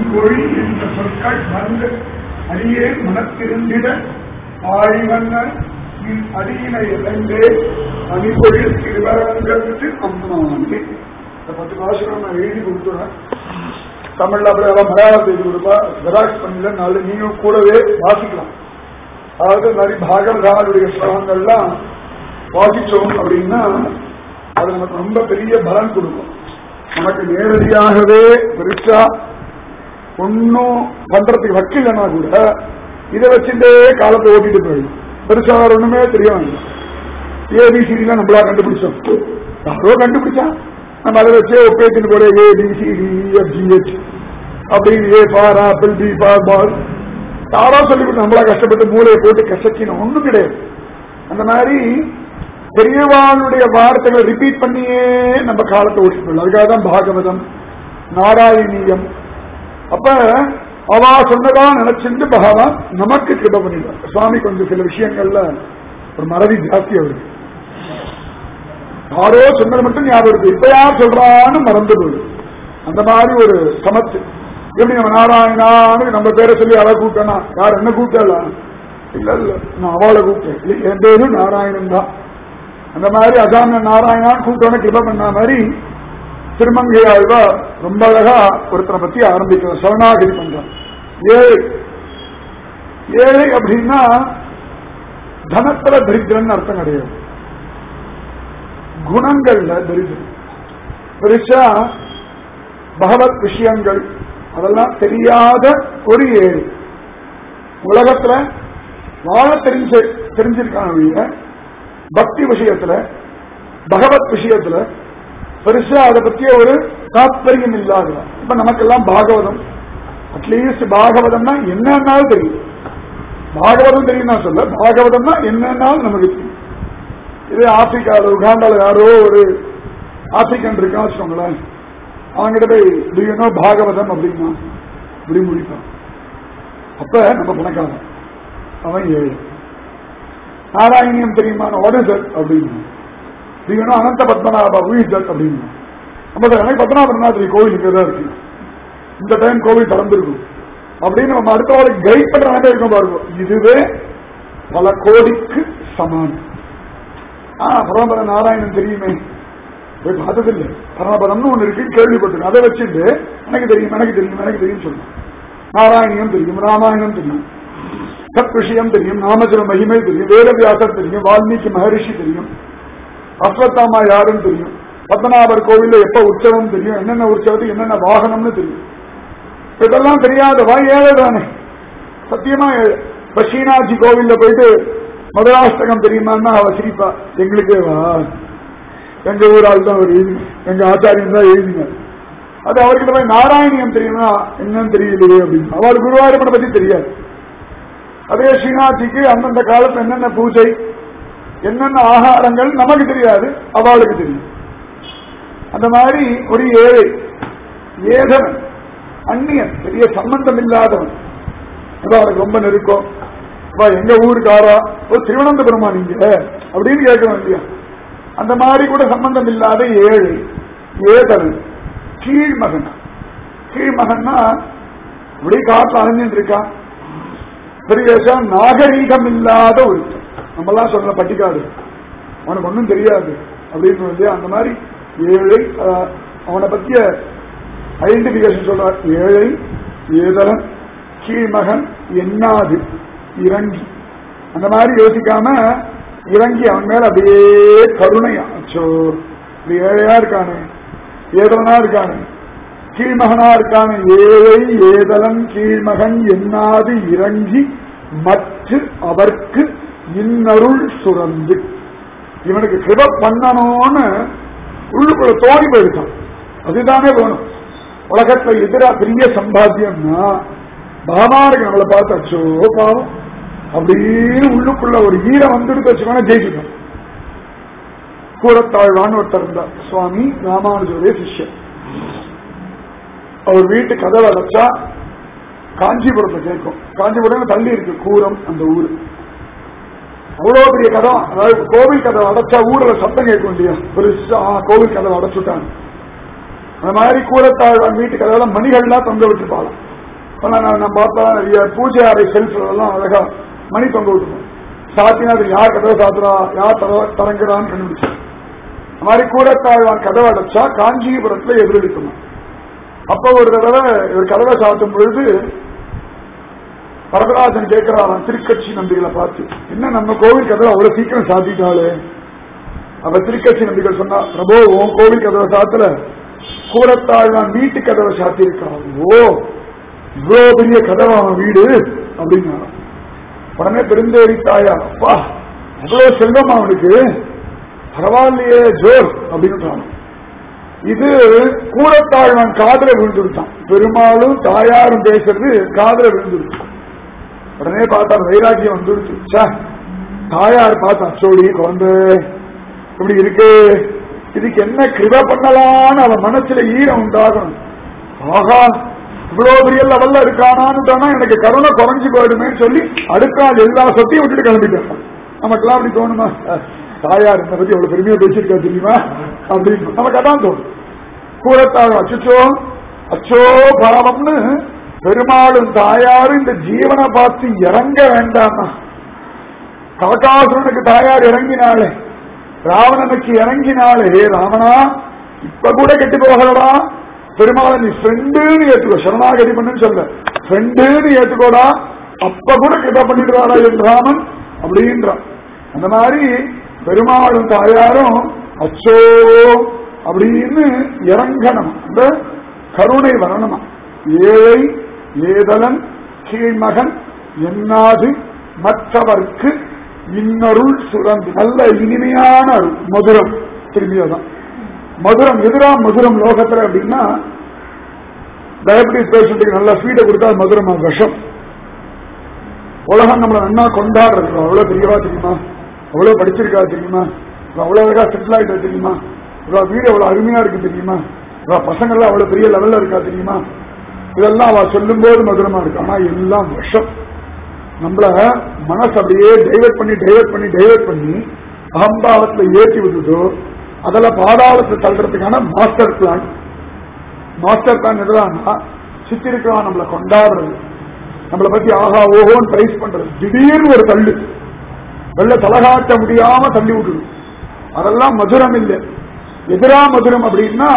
மொழி என்ற சொற்கள் வந்து அடியே மனத்திருந்திட ஆழிவண்ணன் நின் அடியினை இழந்தே அணிபொழில் திருவரங்கத்து அம்மானே இந்த பத்து பாசுரம் நான் எழுதி கொடுத்துறேன் தமிழ்ல அப்புறம் எல்லாம் மலையாளத்தை எழுதி கொடுப்பா ஜெராக்ஸ் பண்ணல நாலு நீங்களும் கூடவே வாசிக்கலாம் அதாவது இந்த மாதிரி பாகவதாளுடைய ஸ்லோகங்கள்லாம் வாசிச்சோம் அப்படின்னா அது நமக்கு ரொம்ப பெரிய பலன் கொடுக்கும் நமக்கு நேரடியாகவே பெருசா ஒன்னும் பண்றதுக்கு வக்கில்லைன்னா கூட இதை வச்சுட்டே காலத்தை ஓட்டிட்டு போயிடும் பெருசா வேற ஒண்ணுமே தெரிய வேண்டாம் ஏபிசிடிலாம் நம்மளா கண்டுபிடிச்சோம் யாரோ கண்டுபிடிச்சா நம்ம அதை வச்சே ஒப்பேத்தின்னு போல ஏபிசிடி எஃப்ஜிஹெச் அப்படின்னு A for apple B for ball யாரோ சொல்லி கொடுத்து நம்மளா கஷ்டப்பட்டு மூளையை போட்டு கசக்கினோம் ஒண்ணும் கிடையாது அந்த மாதிரி பெரியவாளுடைய வார்த்தைகளை ரிப்பீட் பண்ணியே நம்ம காலத்தை ஓட்டிட்டு போயிடலாம் அதுக்காக தான் பாகவதம் நாராயணீயம் அப்ப அவா சொன்னதா நினைச்சிருந்து பகவான் நமக்கு கிருப பண்ணிடுவார் சுவாமி கொஞ்சம் சில விஷயங்கள்ல ஒரு மறதி ஜாஸ்தி அவருக்கு யாரோ சொன்னது மட்டும் ஞாபகம் இருக்கு இப்ப யார் சொல்றான்னு மறந்து போகுது அந்த மாதிரி ஒரு சமத்து எப்படி நம்ம நாராயணான்னு நம்ம பேரை சொல்லி அவளை கூப்பிட்டனா யார் என்ன கூப்பிட்டலாம் இல்ல இல்ல நான் அவளை கூப்பிட்டேன் இல்ல, என் பேரு நாராயணன் தான் அந்த மாதிரி அசாம நாராயணான்னு கூப்பிட்டோன்னு கிருப பண்ண மாதிரி திருமங்கை ஆழ்வா ரொம்ப அழகா ஒருத்தரை பத்தி ஆரம்பிக்கிறோம் சரணாகிரி பண்றோம் ஏழை ஏழை அப்படின்னா தனத்துல தரித்திரன்னு அர்த்தம் கிடையாது குணங்கள்ல தரித்திரம் பெருசா பகவத் விஷயங்கள் அதெல்லாம் தெரியாத ஒரு ஏழை உலகத்துல வாழ தெரிஞ்ச தெரிஞ்சிருக்கான ஒழிய பக்தி விஷயத்துல பகவத் விஷயத்துல பெருசா அதை பத்திய ஒரு தாத்பரியம் இல்லாதவன் இப்ப நமக்கெல்லாம் பாகவதம் அட்லீஸ்ட் பாகவதம்னா என்னன்னாலும் தெரியும் பாகவதம் தெரியும் நான் சொல்ல பாகவதம்னா என்னன்னாலும் நமக்கு தெரியும் இதே ஆப்பிரிக்கால உகாண்டால யாரோ ஒரு ஆப்பிரிக்கன் இருக்கான்னு வச்சுக்கோங்களேன் அவன்கிட்ட போய் துயனோ பாகவதம் அப்படின்னா இப்படி முடிப்பான் அப்ப நம்ம பணக்காரன் அவன் ஏழு நாராயணியம் தெரியுமா ஒடசல் அப்படின்னு இதுனா அனந்த பத்மநாப உயிர்தல் அப்படின்னு நம்ம தான் எனக்கு பத்மநாபநாதிரி கோவில் இங்கே தான் இருக்கு இந்த டைம் கோவில் திறந்திருக்கும் அப்படின்னு நம்ம அடுத்த வாரம் கைட் பண்ற மாதிரி இருக்கும் பாருங்க இதுவே பல கோடிக்கு சமானம் ஆ பரமபத நாராயணன் தெரியுமே போய் பார்த்ததில்லை பரமபதம்னு ஒண்ணு இருக்கு கேள்விப்பட்டிருக்கேன் அதை வச்சுட்டு எனக்கு தெரியும் எனக்கு தெரியும் எனக்கு தெரியும் சொல்லணும் நாராயணியம் தெரியும் ராமாயணம் தெரியும் சத் விஷயம் தெரியும் நாமஜல மகிமை தெரியும் வேதவியாசர் தெரியும் வால்மீகி மகரிஷி தெரியும் அஸ்வத்தாமா யாருன்னு தெரியும் பத்மநாபர் கோவில்ல எப்ப உற்சவம் தெரியும் என்னென்ன உற்சவத்துக்கு என்னென்ன வாகனம்னு தெரியும் இதெல்லாம் தெரியாதவா ஏழை தானே சத்தியமா ஏழை இப்ப ஸ்ரீநாத்ஜி கோவில்ல போயிட்டு மதுராஷ்டகம் தெரியுமான்னா அவ சிரிப்பா எங்களுக்கே வா எங்க ஊர் ஆள் தான் அவர் எழுதி எங்க ஆச்சாரியன் தான் எழுதினார் அது அவர்கிட்ட போய் நாராயணியம் தெரியுமா என்னன்னு தெரியலையே அப்படின்னு அவள் குருவாயூரப்பனை பத்தி தெரியாது அதே ஸ்ரீநாத்திக்கு அந்தந்த காலத்துல என்னென்ன பூஜை என்னென்ன ஆகாரங்கள் நமக்கு தெரியாது அவளுக்கு தெரியும் அந்த மாதிரி ஒரு ஏழை ஏதவன் அந்நியன் பெரிய சம்பந்தம் இல்லாதவன் அது அவனுக்கு ரொம்ப நெருக்கம் அப்பா, எங்க ஊருக்காரா ஒரு திருவனந்தபுரமா நீங்க அப்படின்னு கேட்கணும் இல்லையா அந்த மாதிரி கூட சம்பந்தம் இல்லாத ஏழை ஏதவன் கீழ்மகன் கீழ்மகன்னா இப்படி காட்டுல அலைஞ்சிட்டு இருக்கான் பெரிய நாகரீகம் இல்லாத ஒரு நம்மலாம் சொல்ற பட்டிக்காடு அவனுக்கு ஒன்றும் தெரியாது அப்படின்னு வந்து அந்த மாதிரி ஏழை அஹ், அவனை பத்திய ஐடென்டிபிகேஷன் சொல்றார் ஏழை ஏதலன் கீழ்மகன் எண்ணாது இறங்கி அந்த மாதிரி யோசிக்காம இறங்கி அவன் மேல அப்படியே கருணையா அச்சோ இப்படி ஏழையா இருக்கானே ஏதலனா இருக்கானே கீழ்மகனா இருக்கான ஏழை ஏதலன் கீழ்மகன் எண்ணாது இறங்கி மற்ற அவர்க்கு இன்னருள் சுரந்து இவனுக்கு கிருப பண்ணணும்னு உள்ளுக்குள்ள தோணி போயிருக்கான் அதுதானே வேணும் உலகத்துல எதிரா பெரிய சம்பாத்தியம்னா பகவானுக்கு நம்மளை பார்த்து அச்சோ பாவம் அப்படின்னு உள்ளுக்குள்ள ஒரு ஈரம் வந்துடுத்து வச்சுக்கோனா ஜெயிச்சுட்டோம் கூடத்தாழ்வான்னு ஒருத்தர் இருந்தார் சுவாமி ராமானுஜருடைய சிஷ்யன் அவர் வீட்டு கதவை அடைச்சா காஞ்சிபுரத்தை கேட்கும் காஞ்சிபுரம் தள்ளி இருக்கு கூரம் அந்த ஊரு அவ்வளவு பெரிய கதம் அதாவது கோவில் கதவை அடைச்சா ஊர்ல சத்தம் கேட்கும் இல்லையா பெருசா ஆ, கோவில் கதவை அடைச்சுட்டாங்க அந்த மாதிரி கூரத்தாழ்வான் வீட்டு கதவுல மணிகள்லாம் தொங்க விட்டுருப்பாளாம் இப்பெல்லாம் நான் நான் பார்த்தா நிறைய பூஜை அறை செல்ஃப் எல்லாம் அழகா மணி தொங்க விட்டுருவோம் சாத்தினா அது யார் கதவை சாத்துறா யார் தர தரங்குறான்னு கண்டுபிடிச்சா அந்த மாதிரி கூடத்தாழ்வான் கதவை அடைச்சா காஞ்சிபுரத்துல எதிரொலிக்கணும் அப்ப ஒரு தடவை இவர் கதவை சாத்தும் பொழுது வரதராஜன் கேட்கிறாராம் திருக்கட்சி நம்பிகளை பார்த்து என்ன நம்ம கோவில் கதவை அவ்வளவு சீக்கிரம் சாத்திட்டாளே அப்ப திருக்கட்சி நம்பிகள் சொன்னா பிரபோ உன் கோவில் கதவை சாத்தல கூடத்தாழ்வான் வீட்டு கதவை சாத்தியிருக்கான் ஓ இவ்வளவு பெரிய கதவை அவன் வீடு அப்படின்னா உடனே பெருந்தேரி தாயா அப்பா அவ்வளவு செல்வம் அவனுக்கு பரவாயில்லையே ஜோர் அப்படின்னு இது கூடத்தாழ்வான் காதல விழுந்துருச்சான் பெருமாளும் தாயாரும் பேசுறது காதல விழுந்துருச்சு உடனே பார்த்தா வைராக்கியம் வந்துடுச்சு ச்சே, தாயார் பார்த்தா அச்சோடி குழந்தை இப்படி இருக்கு இதுக்கு என்ன கிருப பண்ணலான்னு அவன் மனசுல ஈரம் உண்டாகணும் ஆஹா இவ்வளவு பெரிய லெவல்ல இருக்கானான்னு எனக்கு கருணை குறைஞ்சு போயிடுமேன்னு சொல்லி அடுக்கால் எல்லா சொத்தையும் விட்டுட்டு கிளம்பிட்டான் நமக்கெல்லாம் அப்படி தோணுமா அஹ், தாயார் இந்த பத்தி எவ்வளவு பெருமையா பேசியிருக்கா தெரியுமா அப்படின்னு நமக்கு அதான் தோணும் கூறத்தாழ் அச்சோ அச்சோ பாவம்னு பெருமாளும் தாயாரும் இந்த ஜீவனை பார்த்து இறங்க வேண்டாமா கவகாசுரனுக்கு தாயார் இறங்கினாளே ராவணனுக்கு இறங்கினாளே "ஏ ராவணா இப்ப கூட கெட்டு போகலடா பெருமாளை நீ ஃப்ரெண்டுன்னு ஏத்துக்கோ சரணாகதி பண்ணுன்னு சொல்ல ஃப்ரெண்டுன்னு ஏத்துக்கோடா அப்ப கூட கிட்ட பண்ணிடுவாடா என் ராமன் அப்படின்றான் அந்த மாதிரி பெருமாளும் தாயாரும் அச்சோ அப்படின்னு இறங்கணும் அந்த கருணை வரணுமா ஏழை ஏதலன் கீழ்மகன் என்னாது மற்றவர்க்கு இன்னருள் சுரந்து நல்ல இனிமையான அருள் மதுரம் திரும்பியதான் மதுரம் எதிரா மதுரம் லோகத்துல அப்படின்னா டயபிட்டிஸ் பேஷண்ட்டுக்கு நல்ல ஸ்வீட்டை கொடுத்தா அது மதுரமா விஷம் உலகம் நம்மளை நன்னா கொண்டாடுறது அவ்வளவு பெரியவா தெரியுமா அவ்வளவு படிச்சிருக்கா தெரியுமா இவ அவ்வளவு அழகா செட்டில் ஆயிட்டா தெரியுமா இவ வீடு எவ்வளவு அருமையா இருக்கு தெரியுமா இவ பசங்க எல்லாம் அவ்வளவு பெரிய லெவல்ல இருக்கா தெரியுமா இதெல்லாம் அவ சொல்லும் போது மதுரமா இருக்கு ஆனா எல்லாம் விஷம் நம்மள மனசு அப்படியே டைவர்ட் பண்ணி டைவர்ட் பண்ணி டைவர்ட் பண்ணி அகம்பாவத்துல ஏற்றி விட்டுட்டோ அதுல பாதாளத்தை தள்ளுறதுக்கான மாஸ்டர் பிளான் மாஸ்டர் பிளான் எதுலான்னா சித்திருக்கலாம் நம்மளை கொண்டாடுறது நம்மளை பத்தி ஆஹா ஓஹோன்னு பிரைஸ் பண்றது திடீர்னு ஒரு தள்ளு வெள்ள தலகாட்ட முடியாம தள்ளி விட்டுடும் அதெல்லாம் மதுரம் இல்லை எதிரா மதுரம் அப்படின்னா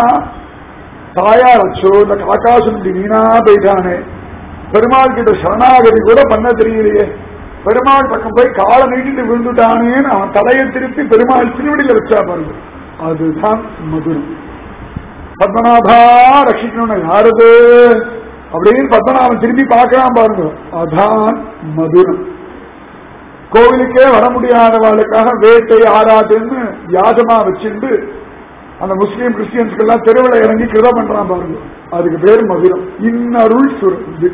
தாயார் அச்சோ இந்த காக்காசன் இப்படி வீணா போயிட்டானே பெருமாள் கிட்ட சரணாகதி கூட பண்ண தெரியலையே பெருமாள் பக்கம் போய் காலை நீட்டிட்டு விழுந்துட்டானேன்னு அவன் தலையை திருப்பி பெருமாள் திருவடியில வச்சா பாருங்க அதுதான் மதுரம் பத்மநாபா ரட்சிக்கணும்னு யாருது அப்படின்னு பத்மநாபன் திரும்பி பார்க்கலாம் பாருங்க அதான் மதுரம் கோவிலுக்கே வர முடியாதவர்களுக்காக வேட்டை ஆராதுன்னு வியாஜமா வச்சிருந்து அந்த முஸ்லீம் கிறிஸ்டியன்ஸ்க்கு எல்லாம் தெருவில் இறங்கி கிருத பண்றான் பாருங்க அதுக்கு பேர் மதுரம் இன்னருள் சுரந்து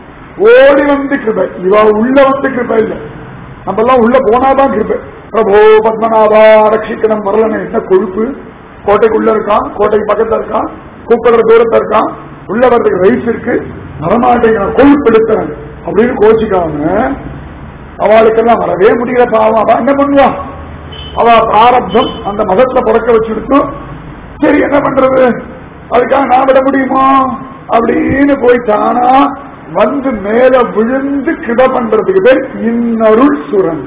ஓடி வந்து கிருபை இவ உள்ள வந்து கிருபை இல்ல நம்ம எல்லாம் உள்ள போனாதான் கிருபை பிரபோ பத்மநாபா ரட்சிக்கணும் வரலன்னு என்ன கொழுப்பு கோட்டைக்குள்ள இருக்கான் கோட்டைக்கு பக்கத்துல இருக்கான் கூப்பிடுற தூரத்துல இருக்கான் உள்ள வர்றதுக்கு ரைஸ் இருக்கு வரமாட்டேங்கிற கொழுப்பு எடுத்தவன் அப்படின்னு கோச்சிக்காம அவளுக்கெல்லாம் வரவே முடியல பாவம் அவ என்ன பண்ணுவா அவ பிராரப்தம் அந்த மதத்துல பிறக்க வச்சுடுத்து சரி என்ன பண்றது அதுக்காக நான் விட முடியுமா அப்படின்னு போய் தானா வந்து மேல விழுந்து கிட பண்றதுக்கு பேர் இன்னருள் சுரன்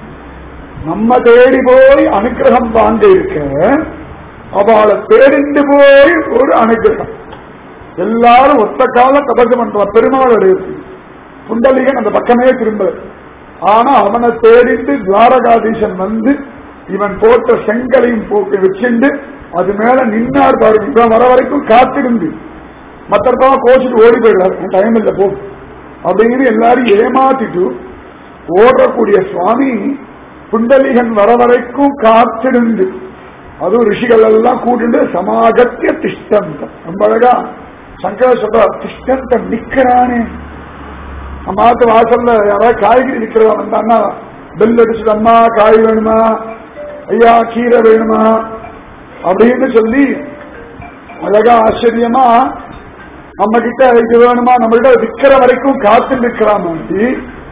நம்ம தேடி போய் அனுகிரகம் வாங்க இருக்க அவளை தேடிண்டு போய் ஒரு அனுகிரகம் எல்லாரும் ஒத்த கால தபசு பண்றா பெருமாள் இருக்கு புண்டலிகன் அந்த பக்கமே திரும்ப ஆனா அவனை தேடிட்டு துவாரகாதீசன் வந்து இவன் போட்ட செங்கலையும் போட்டு வச்சுண்டு அது மேல நின்னார் பாருங்க இவன் வர வரைக்கும் காத்திருந்து மத்தப்பா கோச்சிட்டு ஓடி போயிடுறாரு டைம் இல்ல போ அப்படின்னு எல்லாரும் ஏமாத்திட்டு ஓடக்கூடிய சுவாமி புண்டலிகன் வர வரைக்கும் காத்திருந்து அதுவும் ரிஷிகள் எல்லாம் கூட்டிட்டு சமாகத்திய திஷ்டந்தம் ரொம்ப அழகா சங்கர சொல்ற திஷ்டந்தம் நிக்கிறானே அம்மாத்து வாசல்ல யாராவது காய்கறி விற்கிறதா வந்தான்னா பெல் அடிச்சுட்டு அம்மா காய் வேணுமா ஐயா கீரை வேணுமா அப்படின்னு சொல்லி அழகா ஆச்சரியமா நம்ம கிட்ட இது வேணுமா நம்மள்ட்ட விற்கிற வரைக்கும் காத்து நிற்கிறா மாதிரி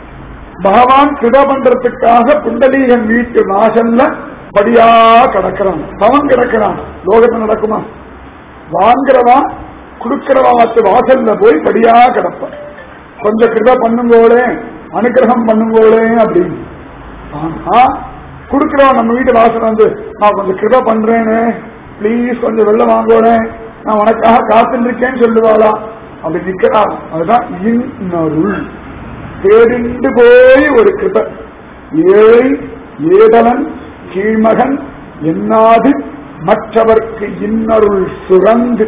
பகவான் கிருப பண்றதுக்காக புண்டலீகன் வீட்டு வாசல்ல படியா கிடக்கிறான் பவன் கிடக்கிறான் லோகத்துல நடக்குமா வாங்குறவா கொடுக்கிறவா வாசல்ல போய் படியா கிடப்பான் கொஞ்சம் கிருப பண்ணுங்கோளே அனுகிரகம் பண்ணுங்கோளே அப்படின்னு ஆனா குடுக்கிறவன் நம்ம வீட்டு வாசல் வந்து நான் கொஞ்சம் கிருப பண்றேனே ப்ளீஸ் கொஞ்சம் வெள்ளம் வாங்கோனே நான் உனக்காக காத்துட்டு இருக்கேன்னு சொல்லுவாளா அப்படி நிக்கிறான் அதுதான் இன்னருள் தேடிண்டு போய் ஒரு கிருப ஏழை ஏதலன் கீழ்மகன் என்னாது மற்றவர்க்கு இன்னருள் சுரந்து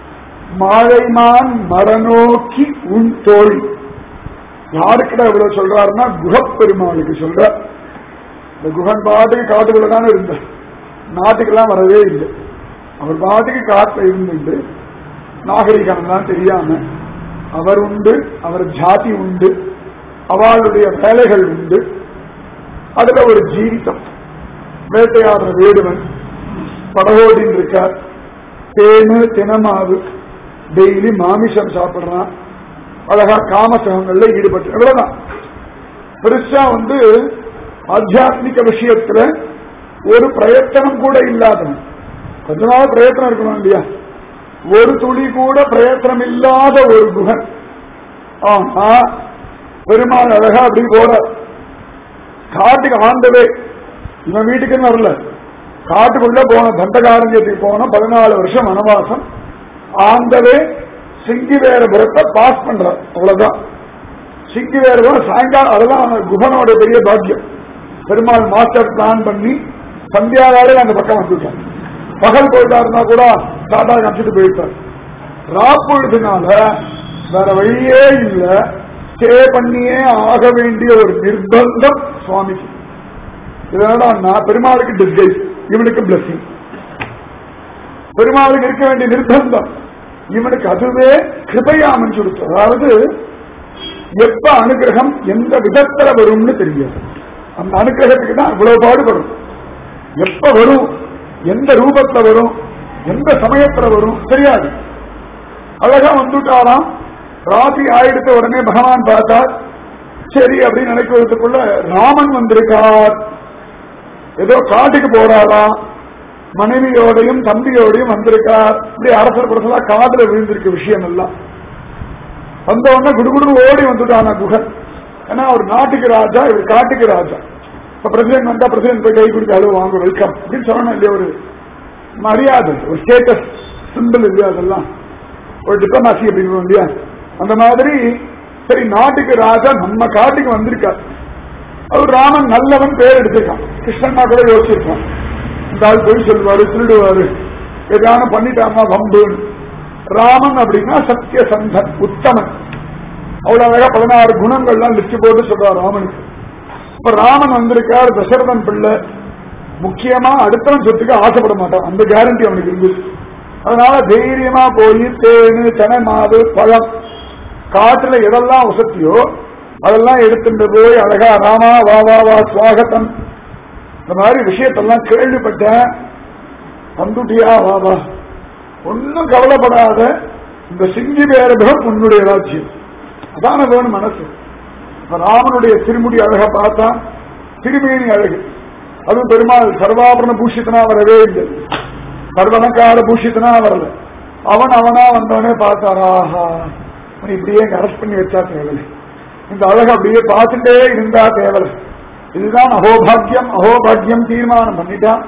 மாழைமான் மரநோக்கி உன் தோழி யாருக்கிட்ட இவ்வளவு சொல்றாருன்னா குகப்பெருமாளுக்கு சொல்ற இந்த குகன் பாட்டுக்கு காட்டுக்குள்ள தானே இருந்தார் நாட்டுக்கெல்லாம் வரவே இல்லை அவர் பாட்டுக்கு காட்டுல இருந்துட்டு நாகரிகம் தான் தெரியாம அவர் உண்டு அவர் ஜாதி உண்டு அவளுடைய வேலைகள் உண்டு அதுல ஒரு ஜீவிதம் வேட்டையாடுற வேடுவன் படகோடின்னு இருக்கார் தேனு தினமாவு டெய்லி மாமிசம் சாப்பிடுறான் அழகா காமசகங்கள்ல ஈடுபட்டு இவ்வளவுதான் பெருசா வந்து ஆத்தியாத்மிக விஷயத்துல ஒரு பிரயத்தனம் கூட இல்லாதவன் கொஞ்ச நாள் பிரயத்தனம் இருக்கணும் இல்லையா ஒரு துளி கூட பிரயத்தனம் இல்லாத ஒரு குகன் ஆனா பெருமாள் அழகா அப்படி போற காட்டுக்கு ஆண்டவே இவன் வீட்டுக்குன்னு வரல காட்டுக்குள்ள போன தண்டகாரண்யத்துக்கு போன பதினாலு வருஷம் வனவாசம் ஆண்டவே சிங்கிவேரபுரத்தை பாஸ் பண்றார் அவ்வளவுதான் சிங்கிவேரபுரம் சாயங்காலம் அதெல்லாம் அவன் குகனோட பெரிய பாக்கியம் பெருமாள் மாஸ்டர் பிளான் பண்ணி சந்தியாவாலே அந்த பக்கம் வந்துட்டான் பகல் போயிட்டாருன்னா கூட டாடா காமிச்சிட்டு போயிட்டார் ராப்பொழுதுனால வேற வழியே இல்ல ஸ்டே பண்ணியே ஆக வேண்டிய ஒரு நிர்பந்தம் சுவாமிக்கு இதனால பெருமாளுக்கு டிஸ்கைஸ் இவனுக்கு பிளஸிங் பெருமாளுக்கு இருக்க வேண்டிய நிர்பந்தம் இவனுக்கு அதுவே கிருபையா அமைஞ்சுடுச்சு அதாவது எப்ப அனுகிரகம் எந்த விதத்துல வரும்னு தெரியாது அந்த அனுகிரகத்துக்கு தான் இவ்வளவு பாடுபடும் எப்ப வரும் எந்த ரூபத்துல வரும் எந்த சமயத்துல வரும் தெரியாது அழகா வந்துட்டாராம் ராத்திரி ஆயிடுத்த உடனே பகவான் பார்த்தார் சரி அப்படின்னு நினைக்கிறதுக்குள்ள ராமன் வந்திருக்கார் ஏதோ காட்டுக்கு போறாராம் மனைவியோடையும் தம்பியோடையும் வந்திருக்கார் இப்படி அரசர் புரசலா காதுல விழுந்திருக்கு விஷயம் எல்லாம் வந்த உடனே குடுகுடு ஓடி வந்துட்டான குகன் ஏன்னா அவர் நாட்டுக்கு ராஜா இவர் காட்டுக்கு ராஜா இப்ப பிரசிடென்ட் வந்தா பிரசிடென்ட் போய் கை கொடுத்து அழுவ வாங்க வெல்கம் அப்படின்னு சொல்லணும் இல்லையா ஒரு மரியாதை ஒரு ஸ்டேட்டஸ் சிம்பிள் இல்லையா அதெல்லாம் ஒரு டிப்ளமாசி அப்படின்னு இல்லையா அந்த மாதிரி சரி நாட்டுக்கு ராஜா நம்ம காட்டுக்கு வந்திருக்கார் அவர் ராமன் நல்லவன் பேர் எடுத்திருக்கான் கிருஷ்ணன்னா கூட யோசிச்சிருக்கான் இந்த ஆள் போய் சொல்லுவாரு திருடுவாரு எதான பண்ணிட்டாமா வம்புன்னு ராமன் அப்படின்னா சத்திய சந்தன் உத்தமன் அவ்வளவு அழகா பதினாறு குணங்கள்லாம் லிஸ்ட் போட்டு சொல்றார் ராமனுக்கு இப்ப ராமன் வந்திருக்கார் தசரதன் பிள்ளை முக்கியமா அடுத்தவன் சொத்துக்கு ஆசைப்பட மாட்டான் அந்த கேரண்டி அவனுக்கு இருந்துச்சு அதனால தைரியமா போய் தேனு தெனை மாவு பழம் காட்டுல எதெல்லாம் வசதியோ அதெல்லாம் எடுத்துட்டு போய் அழகா ராமா வா வா வா சுவாகத்தம் இந்த மாதிரி விஷயத்தெல்லாம் கேள்விப்பட்டேன் வந்துட்டியா வா வா ஒன்னும் கவலைப்படாத இந்த சிங்கி பேரபகம் உன்னுடைய ராஜ்யம் அதான வேணும் மனசு ராமனுடைய திருமுடி அழகா பார்த்தா திருமேனி அழகு அதுவும் பெருமாள் சர்வாபரண பூஷித்தனா வரவே இல்லை சர்வலங்கார பூஷித்தனா வரல அவன் அவனா வந்தவனே பார்த்தாரா ஆஹா அவன் இப்படியே அரெஸ்ட் பண்ணி வச்சா தேவலை இந்த அழகு அப்படியே பார்த்துட்டே இருந்தா தேவலை இதுதான் அகோபாக்கியம் அகோபாக்கியம் தீர்மானம் பண்ணிட்டான்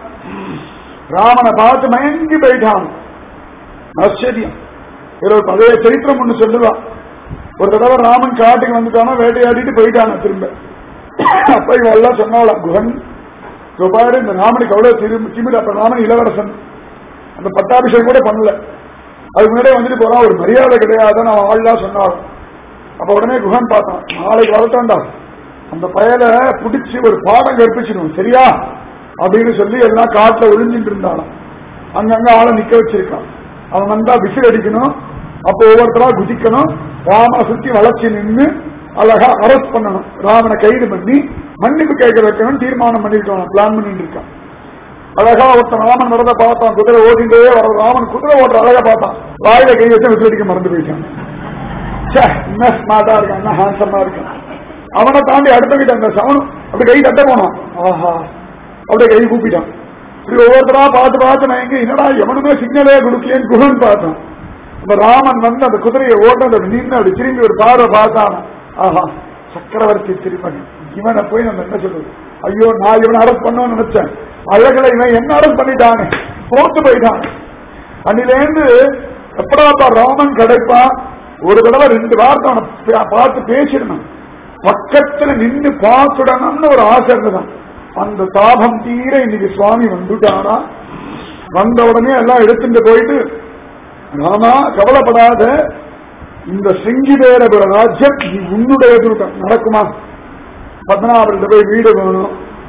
ராமனை பார்த்து மயங்கி போயிட்டான் ஆச்சரியம் ஒரு பழைய சரித்திரம் ஒண்ணு சொல்லுவான் ஒரு தடவை ராமன் காட்டுக்கு வந்துட்டானா வேட்டையாடிட்டு போயிட்டான திரும்ப அப்ப இவன் எல்லாம் சொன்னாலாம் குகன் பாரு இந்த ராமனுக்கு அவ்வளவு திரு- திமிரு அப்ப ராமன் இளவரசன் அந்த பட்டாபிஷேகம் கூட பண்ணல அதுக்கு முன்னாடியே வந்துட்டு போறான் ஒரு மரியாதை கிடையாதுன்னு அவன் ஆள்லாம் சொன்னாலும் அப்ப உடனே குகன் பார்த்தான் நாளைக்கு வரட்டான்டா அந்த பயலை பிடிச்சி ஒரு பாடம் கற்பிச்சிடும் சரியா அப்படின்னு சொல்லி எல்லாம் காட்டுல ஒளிஞ்சிட்டு இருந்தாலும் அங்கங்க ஆளை நிக்க வச்சிருக்கான் அவன் வந்தா விசில் அடிக்கணும் அப்போ ஒவ்வொருத்தரா குதிக்கணும் ராமனை சுத்தி வளர்ச்சி நின்று அழகா அரெஸ்ட் பண்ணணும் ராமனை கைது பண்ணி மன்னிப்பு கேட்க வைக்கணும் தீர்மானம் பண்ணிருக்கான் பிளான் பண்ணிட்டு இருக்கான் அழகா ஒருத்தன் ராமன் வரத பார்த்தான் குதிரை ஓடிண்டே வர ராமன் குதிரை ஓடுற அழகா பார்த்தான் வாயில கை வச்சு விசில் அடிக்க மறந்து போயிட்டான் ச்சே, என்ன ஸ்மார்ட்டா இருக்கான் என்ன ஹேண்ட்ஸமா இருக்கான் அவனை தாண்டி அடுத்த வீட்டு அந்த சவனும் அப்படி கை தட்ட போனான் ஆஹா அப்படியே கை கூப்பிட்டான் இப்படி ஒவ்வொருத்தரா பார்த்து பார்த்து நான் எங்க என்னடா எவனுமே சிக்னலே கொடுக்கலன்னு குகன் பார்த்தான் அந்த ராமன் வந்து அந்த குதிரையை ஓட்ட அந்த நின்று அப்படி திரும்பி ஒரு பார்வை பார்த்தான் ஆஹா சக்கரவர்த்தி திருமகன் இவனை போய் நம்ம என்ன சொல்றது ஐயோ நான் இவனை அரெஸ்ட் பண்ணணும்னு நினைச்சேன் அழகுல இவன் என்ன அரெஸ்ட் பண்ணிட்டானே தோத்து போயிட்டான் அன்னிலேருந்து எப்படாப்பா ராமன் கிடைப்பான் ஒரு தடவை ரெண்டு வார்த்தை அவனை பா- பார்த்து பேசிடணும் பக்கத்துல நின்னு பார்த்துடணும்னு ஒரு ஆசை இருந்ததான் அந்த தாபம் தீர இன்னைக்கு சுவாமி வந்துட்டானா வந்த உடனே எல்லாம் எடுத்துட்டு போயிட்டு ராமா கவலைப்படாத இந்த சிங்கிதேரபுர ராஜ்யம் நீ உன்னுடையது நடக்குமா பத்மநாபர்கிட்ட போய் வீடு வேணும்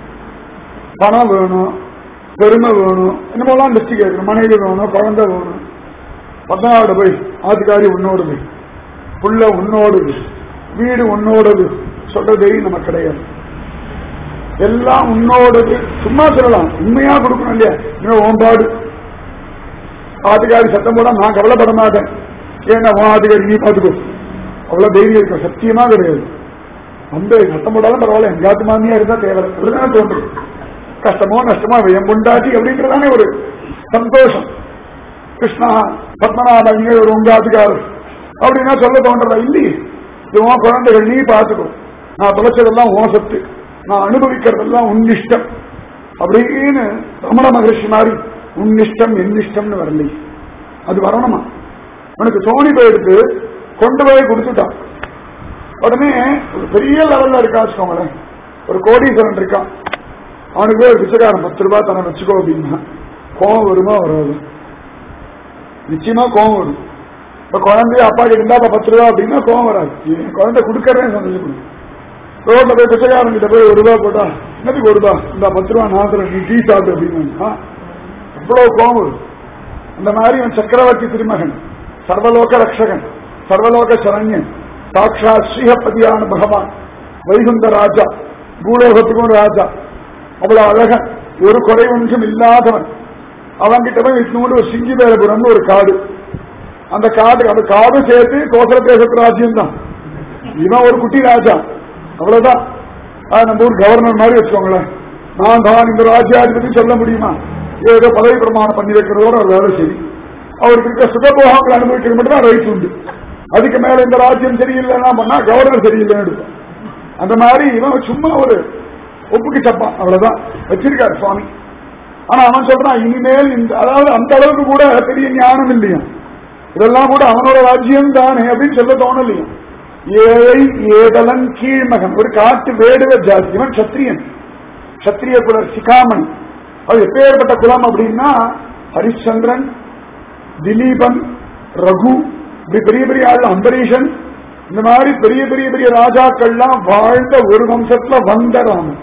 பணம் வேணும் பெருமை வேணும் என்னமோலாம் லிஸ்ட் கேட்கணும் மனைவி வேணும் குழந்தை வேணும் பத்மநாபர்கிட்ட போய் ஆத்துக்காரி உன்னோடது புள்ள உன்னோடது வீடு உன்னோடது சொல்றதே நமக்கு கிடையாது எல்லாம் உன்னோடது சும்மா சொல்லலாம் உண்மையா கொடுக்கணும் இல்லையா இன்னும் ஓம்பாடு ஆத்துக்காரி சத்தம் போட நான் கவலைப்பட மாட்டேன் ஏன்னா உன் ஆத்துக்காரி நீ பார்த்துக்கோ அவ்வளவு தைரியம் இருக்கும் சத்தியமா கிடையாது வந்து சத்தம் போடாலும் பரவாயில்ல எங்காத்து மாமியா இருந்தா தேவை அப்படிதானே தோன்றும் கஷ்டமோ நஷ்டமோ என் பொண்டாட்டி அப்படின்றதானே ஒரு சந்தோஷம் கிருஷ்ணா பத்மநாப நீங்க ஒரு உங்க ஆத்துக்காரர் அப்படின்னா சொல்ல தோன்றதா இல்லையே இது உன் குழந்தைகள் நீ பார்த்துக்கோ நான் தொலைச்சதெல்லாம் உன் சொத்து நான் அனுபவிக்கிறதெல்லாம் உன் இஷ்டம் அப்படின்னு ரமண மகரிஷி மாதிரி உன் இஷ்டம் என் இஷ்டம்னு வரலை அது வரணுமா உனக்கு தோணி போயிடுத்து கொண்டு போய் கொடுத்துட்டான் உடனே ஒரு பெரிய லெவல்ல இருக்கா வச்சுக்கோங்களேன் ஒரு கோடீஸ்வரன் இருக்கான் அவனுக்கு போய் ஒரு பிச்சைக்காரன் பத்து ரூபாய் தன வச்சுக்கோ அப்படின்னா கோவம் வருமா வராது நிச்சயமா கோவம் வரும் இப்ப குழந்தைய அப்பா கிட்ட அப்ப பத்து ரூபா அப்படின்னா கோவம் வராது என் குழந்தை கொடுக்கறேன்னு சந்தோஷப்படும் ரோட்ல போய் பிச்சைக்காரன் கிட்ட போய் ஒரு ரூபா போட்டா என்னதுக்கு ஒரு ரூபா இந்த பத்து ரூபா நான் தரேன் நீ டீ சாப்பிட்டு அப்படின்னு அவ்வளவு கோவம் வரும் அந்த மாதிரி அவன் சக்கரவர்த்தி திருமகன் சர்வலோக ரக்ஷகன் சர்வலோக சரண்யன் சாட்சா ஸ்ரீஹப்பதியான பகவான் வைகுந்த ராஜா பூலோகத்துக்கும் ராஜா அவ்வளவு அழகன் ஒரு குறை ஒன்றும் இல்லாதவன் அவன்கிட்ட போய் இட்னூடு ஒரு சிங்கிபேரபுரம்னு ஒரு காடு அந்த காடு அந்த காடு சேர்த்து கோசல தேசத்து ராஜ்யம் தான் இவன் ஒரு குட்டி ராஜா அவ்வளவுதான் அது நம்ம ஊர் கவர்னர் மாதிரி வச்சுக்கோங்களேன் நான் தான் இந்த ராஜ்யாதிபதி சொல்ல முடியுமா ஏதோ பதவி பிரமாணம் பண்ணி வைக்கிறதோட ஒரு வேலை சரி அவருக்கு இருக்க சுகபோகங்கள் அனுபவிக்கிறது மட்டும் தான் ரைட் உண்டு அதுக்கு மேல இந்த ராஜ்யம் சரியில்லைன்னா பண்ணா கவர்னர் சரியில்லைன்னு எடுப்போம் அந்த மாதிரி இவன் சும்மா ஒரு ஒப்புக்கு சப்பான் அவ்வளவுதான் வச்சிருக்காரு சுவாமி ஆனா அவன் சொல்றான் இனிமேல் இந்த அதாவது அந்த அளவுக்கு கூட பெரிய ஞானம் இல்லையா இதெல்லாம் கூட அவனோட ராஜ்யம் தானே அப்படின்னு சொல்ல தோணலையும் ஏழை ஏதலன் கீழ்மகன் ஒரு காட்டு வேடுவ ஜாதி இவன் சத்திரியன் சத்திரிய குலர் சிகாமணி அது எப்பேற்பட்ட குலம் அப்படின்னா ஹரிச்சந்திரன் திலீபன் ரகு இப்படி பெரிய பெரிய ஆள் அம்பரீஷன் இந்த மாதிரி பெரிய பெரிய பெரிய ராஜாக்கள்லாம் வாழ்ந்த ஒரு வம்சத்துல வந்த ராமன்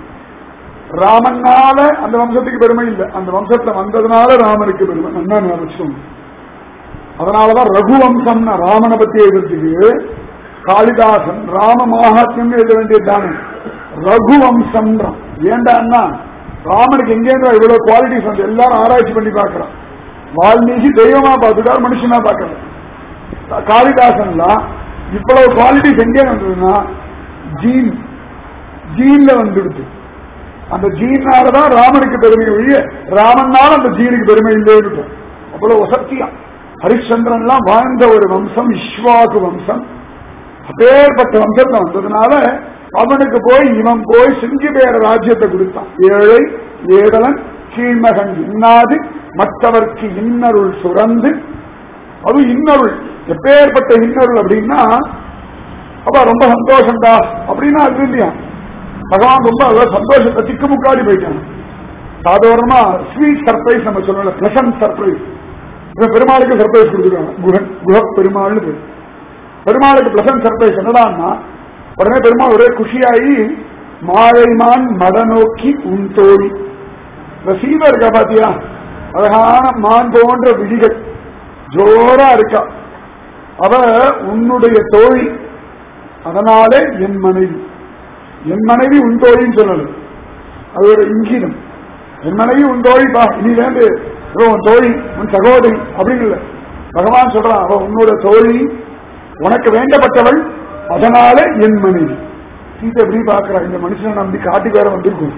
ராமனால அந்த வம்சத்துக்கு பெருமை இல்லை அந்த வம்சத்துல வந்ததுனால ராமனுக்கு பெருமை நல்லா ஞாபகம் வச்சுக்கோங்க அதனாலதான் ரகு வம்சம்னா ராமனை பத்தி எழுதுறதுக்கு காளிதாசன் ராம மகாத்மியம் எழுத வேண்டியதுதானே ரகு வம்சம் ஏண்டான்னா ராமனுக்கு எங்கேருந்து இவ்வளவு குவாலிட்டிஸ் வந்து எல்லாரும் ஆராய்ச்சி பண்ணி பார்க்கறான் வால்மீகி தெய்வமா பார்த்துட்டார் மனுஷனா பார்க்கல காளிதாசன்லாம் இவ்வளவு குவாலிட்டிஸ் எங்கே வந்ததுன்னா ஜீன் ஜீன்ல வந்துடுது அந்த ஜீனாலதான் ராமனுக்கு பெருமை ஒழிய ராமனால அந்த ஜீனுக்கு பெருமை இல்லைன்னு அவ்வளவு சத்தியம் ஹரிச்சந்திரன்லாம் வாழ்ந்த ஒரு வம்சம் இஸ்வாகு வம்சம் அப்பேற்பட்ட வம்சத்துல வந்ததுனால அவனுக்கு போய் இவன் போய் சிங்கிபேர ராஜ்யத்தை கொடுத்தான் ஏழை ஏதலன் கீழ்மகன் இன்னாது மற்றவர்க்கு இன்னருள் சுரந்து அது இன்னருள் எப்பேற்பட்ட இன்னருள் அப்படின்னா அப்ப ரொம்ப சந்தோஷம்டா அப்படின்னா அது இல்லையா பகவான் ரொம்ப அவ்வளவு சந்தோஷத்தை திக்குமுக்காடி போயிட்டான் சாதாரணமா ஸ்வீட் சர்ப்ரைஸ் நம்ம சொல்லல பிளசன்ட் சர்ப்ரைஸ் இவன் பெருமாளுக்கு சர்ப்ரைஸ் கொடுத்துருக்காங்க குகன் குஹ பெருமாள்னு பேர் பெருமாளுக்கு பிளசன்ட் சர்ப்ரைஸ் என்னடான்னா உடனே பெருமாள் ஒரே குஷியாகி மாழைமான் மட நோக்கி உன் தோழி இந்த சீதை இருக்கா பாத்தியா அழகான மான் போன்ற விழிகள் ஜோரா இருக்கா அவ உன்னுடைய தோழி அதனாலே என் மனைவி என் மனைவி உன் தோழின்னு சொல்லல அது ஒரு இங்கீதம் என் மனைவி உன் தோழி பா இனிலேருந்து இவ உன் தோழி உன் சகோதரி அப்படின்னு இல்ல பகவான் சொல்றான் அவ உன்னோட தோழி உனக்கு வேண்டப்பட்டவள் அதனால என் மனைவி சீதை எப்படி பாக்குறா இந்த மனுஷனை நம்பி காட்டுக்கு வேற வந்திருக்கும்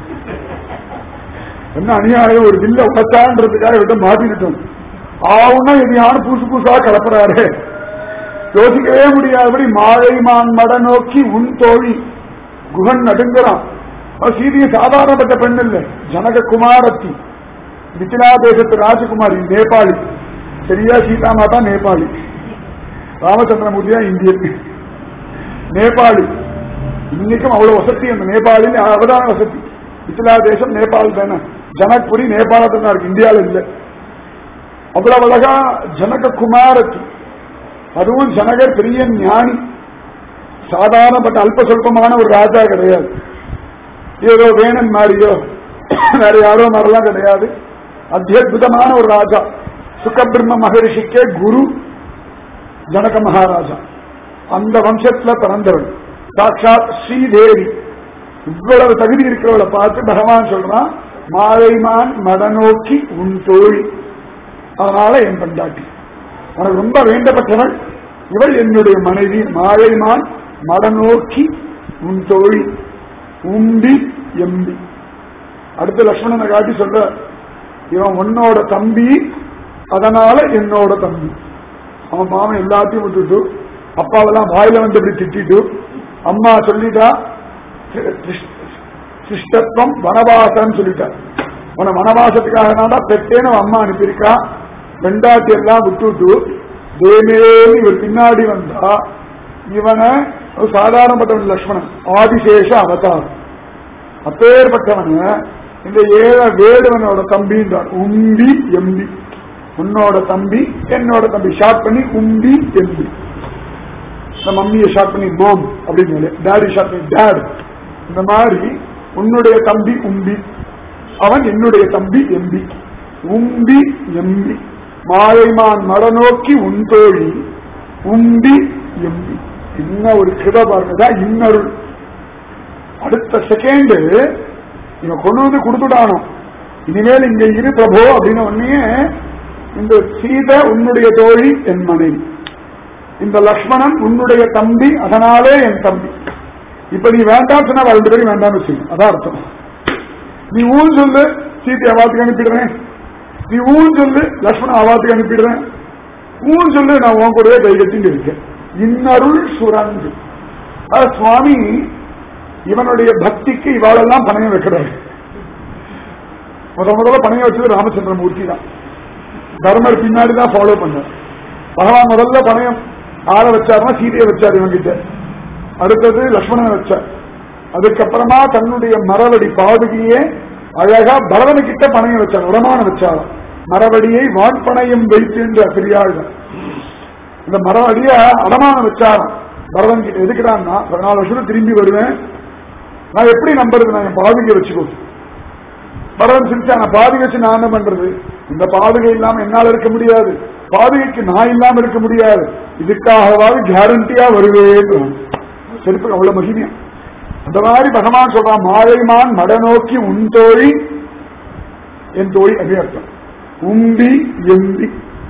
என்ன அநியாயம் ஒரு வில்ல உடச்சான்றதுக்காக விட்டு மாட்டிக்கிட்டோம் ஆவுன்னா இது யாரும் புதுசு புதுசா கலப்புறாரு யோசிக்கவே முடியாதபடி மாழை மான் மட நோக்கி உன் தோழி குகன் நடுங்குறான் அவ சீதையை சாதாரணப்பட்ட பெண் இல்ல ஜனக குமாரத்தி மிथिला தேசத்து ராஜகுமாரி நேபாளி சரியா சீதா மாதா நேபாளி ராமச்சந்திரமூர்த்தி தான் இந்தியன் நேபாளி இன்னைக்கும் அவ்வளவு வசதி அந்த நேபாளில் அவதான வசதி மிथिला தேசம் நேபாள் தானே ஜனக்புரி நேபாளத்தில் தான் இருக்கு இந்தியாவில் இல்லை அவ்வளவு அழகா ஜனக குமாரத்தி அதுவும் ஜனகர் பெரிய ஞானி சாதாரணப்பட்ட அல்ப சொல்பமான ஒரு ராஜா கிடையாது ஏதோ வேணன் மாறியோ வேற யாரோ மாதிரிலாம் கிடையாது அத்தியுதமான ஒரு ராஜா சுகபிரம்ம மகரிஷிக்கே குரு ஜனக மகாராஜா அந்த வம்சத்துல பிறந்தவள் சாட்சாத் ஸ்ரீதேவி இவ்வளவு தகுதி இருக்கிறவளை பார்த்து பகவான் சொல்றான் மாலைமான் மடநோக்கி உன் தோழி அதனால என் பண்டாட்டி உனக்கு ரொம்ப வேண்டப்பட்டவள் இவள் என்னுடைய மனைவி மாலைமான் மடநோக்கி உன் தோழி உண்டி எம்பி அடுத்து லக்ஷ்மணனை காட்டி சொல்ற இவன் உன்னோட தம்பி அதனால என்னோட தம்பி அவன் மாமன் எல்லாத்தையும் விட்டுட்டு அப்பாவெல்லாம் வாயில வந்து இப்படி திட்டிட்டு அம்மா சொல்லிட்டா சிஷ்டத்துவம் வனவாசம் சொல்லிட்டா உன வனவாசத்துக்காக தான் பெற்றேன்னு அவன் அம்மா அனுப்பியிருக்கா வெண்டாட்டி எல்லாம் விட்டுட்டு தேமேன்னு இவர் பின்னாடி வந்தா இவனை ஒரு சாதாரணப்பட்டவன் லக்ஷ்மணன் ஆதிசேஷ அவதாரம் அப்பேற்பட்டவன இந்த ஏழ வேடுவனோட தம்பின்றார் உம்பி எம்பி உன்னோட தம்பி என்னோட தம்பி ஷார்ட் பண்ணி உம்பி எம்பி இந்த மம்மியை ஷார்ட் பண்ணி மாம் அப்படின்னு டேடி ஷார்ட் பண்ணி டேட் இந்த மாதிரி உன்னுடைய தம்பி உம்பி அவன் என்னுடைய தம்பி எம்பி உம்பி எம்பி மாலைமான் மடநோக்கி உன் தோழி உம்பி எம்பி என்ன ஒரு கிருப பாருங்கதா இன்னொரு அடுத்த செகண்ட் இவன் கொண்டு வந்து கொடுத்துட்டானோ இனிமேல் இங்க இரு பிரபோ அப்படின்னு உடனே இந்த சீதை உன்னுடைய தோழி என் மனைவி இந்த லக்ஷ்மணன் உன்னுடைய தம்பி அதனாலே என் தம்பி இப்ப நீ வேண்டாம் சொன்னா ரெண்டு பேரும் வேண்டாம்னு வச்சுக்கணும் அதான் அர்த்தம் நீ ஊன் சொல்லு சீத்தை அவாத்துக்கு அனுப்பிடுறேன் நீ ஊன் சொல்லு லக்ஷ்மணன் அவாத்துக்கு அனுப்பிடுறேன் ஊன் சொல்லு நான் உன் கூடவே கை கட்டிங்க இருக்கேன் இன்னருள் சுரந்து அதாவது சுவாமி இவனுடைய பக்திக்கு இவாளெல்லாம் பணம் வைக்கிறாரு முத முதல்ல பணம் வச்சது ராமச்சந்திரமூர்த்தி தான் தர்மர் பின்னாடி தான் ஃபாலோ பண்ணார் பகவான் முதல்ல பணம் ஆள வச்சாருன்னா சீதையை வச்சார் இவங்கிட்ட அடுத்தது லக்ஷ்மணனை வச்சார் அதுக்கப்புறமா தன்னுடைய மரவடி பாதுகையே அழகா பரதனுக்கிட்ட பணையம் வச்சார் உடமான வச்சாராம் மரவடியை வான்பணையம் வைக்கின்ற பெரியாழ்கள் இந்த மரவடிய அடமானம் வச்சாராம் பரதன் கிட்ட எதுக்குறான்னா பதினாலு வருஷம் திரும்பி வருவேன் நான் எப்படி நம்புறது நான் என் பாதுகை வச்சுக்கோ பரதன் சிரிச்சா நான் பாதுகை வச்சு நான் என்ன பண்றது இந்த பாதுகை இல்லாம என்னால இருக்க முடியாது பாதுகைக்கு நான் இல்லாம இருக்க முடியாது இதுக்காகவாவது கேரண்டியா வருவேன் செருப்பு அவ்வளவு மகிமையா அந்த மாதிரி பகவான் சொல்றான் மாலைமான் மட நோக்கி உன் தோழி என் தோழி அதே அர்த்தம் உம்பி எம்பி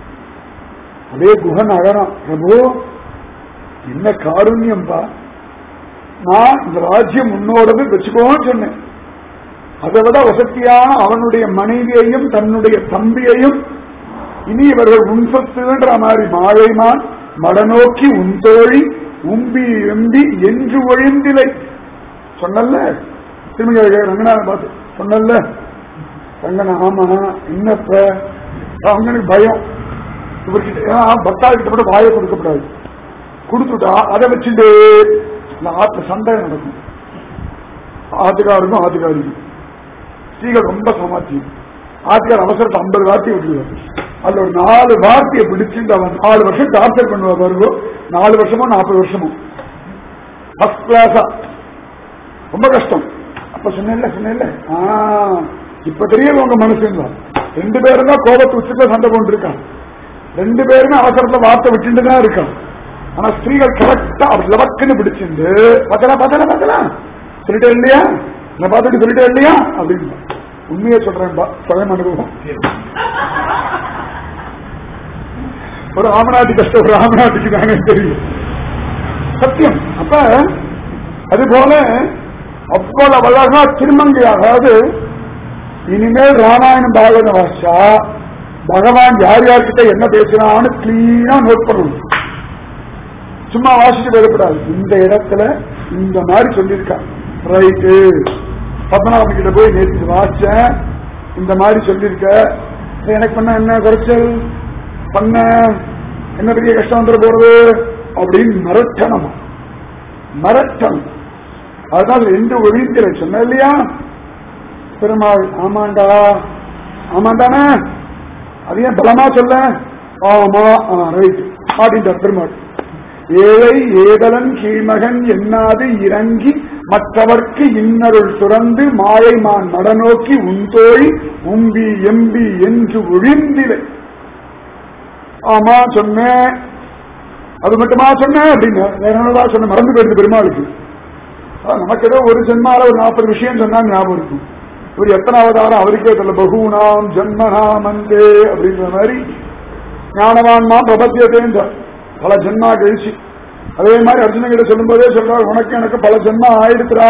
அதே குகன் அழறான் பிரபு என்ன காருண்யம்பா நான் இந்த ராஜ்யம் உன்னோடது வச்சுக்கோன்னு சொன்னேன் அதை விட வசதியான அவனுடைய மனைவியையும் தன்னுடைய தம்பியையும் இனி இவர்கள் உன் சொத்துன்ற மாதிரி மாழைமான் மடநோக்கி உன் தோழி உம்பி எம்பி என்று ஒழிந்திலை சொன்னல்ல திருமணி ரங்கநாதன் பார்த்து சொன்னல்ல ரங்கன ஆமா என்னப்ப அவங்களுக்கு பயம் இவர்கிட்ட பக்தாள் கிட்ட கூட வாயை கொடுக்கப்படாது கொடுத்துட்டா அதை வச்சுட்டு இந்த ஆத்துல சண்டை நடக்கும் ஆத்துக்காருக்கும் ஆத்துக்காரிக்கும் ஸ்ரீகள் ரொம்ப சமாத்தியம் ஆத்துக்கார் அவசரத்தை ஐம்பது வார்த்தையை விட்டுருவார் அதுல ஒரு நாலு வார்த்தையை பிடிச்சிட்டு அவன் நாலு வருஷம் டார்ச்சர் பண்ணுவா பாருங்க நாலு வருஷமோ நாற்பது வருஷமோ ஃபர்ஸ்ட் கிளாஸா ரொம்ப கஷ்டம் அப்ப சொன்னேன்ல சொன்னேன்ல ஆ, இப்ப தெரியல உங்க மனசுங்க ரெண்டு பேரும் தான் கோபத்தை உச்சத்துல சண்டை போட்டு இருக்கான் ரெண்டு பேருமே அவசரத்துல வார்த்தை விட்டுட்டு தான் இருக்கான் ஆனா ஸ்திரீகள் கரெக்டா அவர் லவக்குன்னு பிடிச்சிருந்து பார்த்தலாம் பார்த்தலாம் பார்த்தலாம் சொல்லிட்டே இல்லையா நான் பார்த்துட்டு சொல்லிட்டே இல்லையா அப்படின்னு உண்மையை சொல்றேன்பா சுயம் அனுபவம் ஒரு ஆமநாட்டி கஷ்டம் ஒரு ஆமநாட்டிக்கு தானே தெரியும் சத்தியம் அப்ப அது போல அவ்வளவு அழகா திருமங்கை அதாவது இனிமேல் ராமாயணம் பாகவத வாசா பகவான் யார் யார்கிட்ட என்ன பேசினான்னு கிளீனா நோட் பண்ணணும் சும்மா வாசிட்டு போயிடக்கூடாது இந்த இடத்துல இந்த மாதிரி சொல்லியிருக்கா ரைட்டு பத்மநாபன் கிட்ட போய் நேற்று வாசிச்சேன் இந்த மாதிரி சொல்லியிருக்க எனக்கு பண்ண என்ன குறைச்சல் பண்ண என்ன பெரிய கஷ்டம் வந்துட போறது அப்படின்னு மிரட்டணும் மிரட்டணும் அதுதான் எந்த ஒழிந்திர சொன்ன இல்லையா பெருமாள் ஆமாண்டா ஆமாண்டானே அது ஏன் பலமா சொல்ல ஆமா ரைட் அப்படின்றார் பெருமாள் ஏழை ஏதலன் கீழ்மகன் எண்ணாது இறங்கி மற்றவர்க்கு இன்னருள் சுரந்து மாழைமான் நடநோக்கி உந்தோழி உம்பி எம்பி என்று ஒழிந்திலை ஆமா சொன்னேன் அது மட்டுமா சொன்னேன் அப்படின்னு வேற என்னடா சொன்ன மறந்து போயிடுது பெருமாளுக்கு அதான் நமக்கு ஏதோ ஒரு ஜென்மால ஒரு நாற்பது விஷயம் சொன்னா ஞாபகம் இருக்கும் இவர் எத்தனாவது ஆரம் அவருக்கே தெரியல பகுனாம் ஜன்மனாம் அந்தே அப்படின்ற மாதிரி ஞானவான்மா பிரபத்தியதேன்ற பல ஜென்மா கழிச்சு அதே மாதிரி அர்ஜுன கிட்ட சொல்லும் போதே சொல்றார் உனக்கு எனக்கு பல ஜென்மா ஆயிடுத்துரா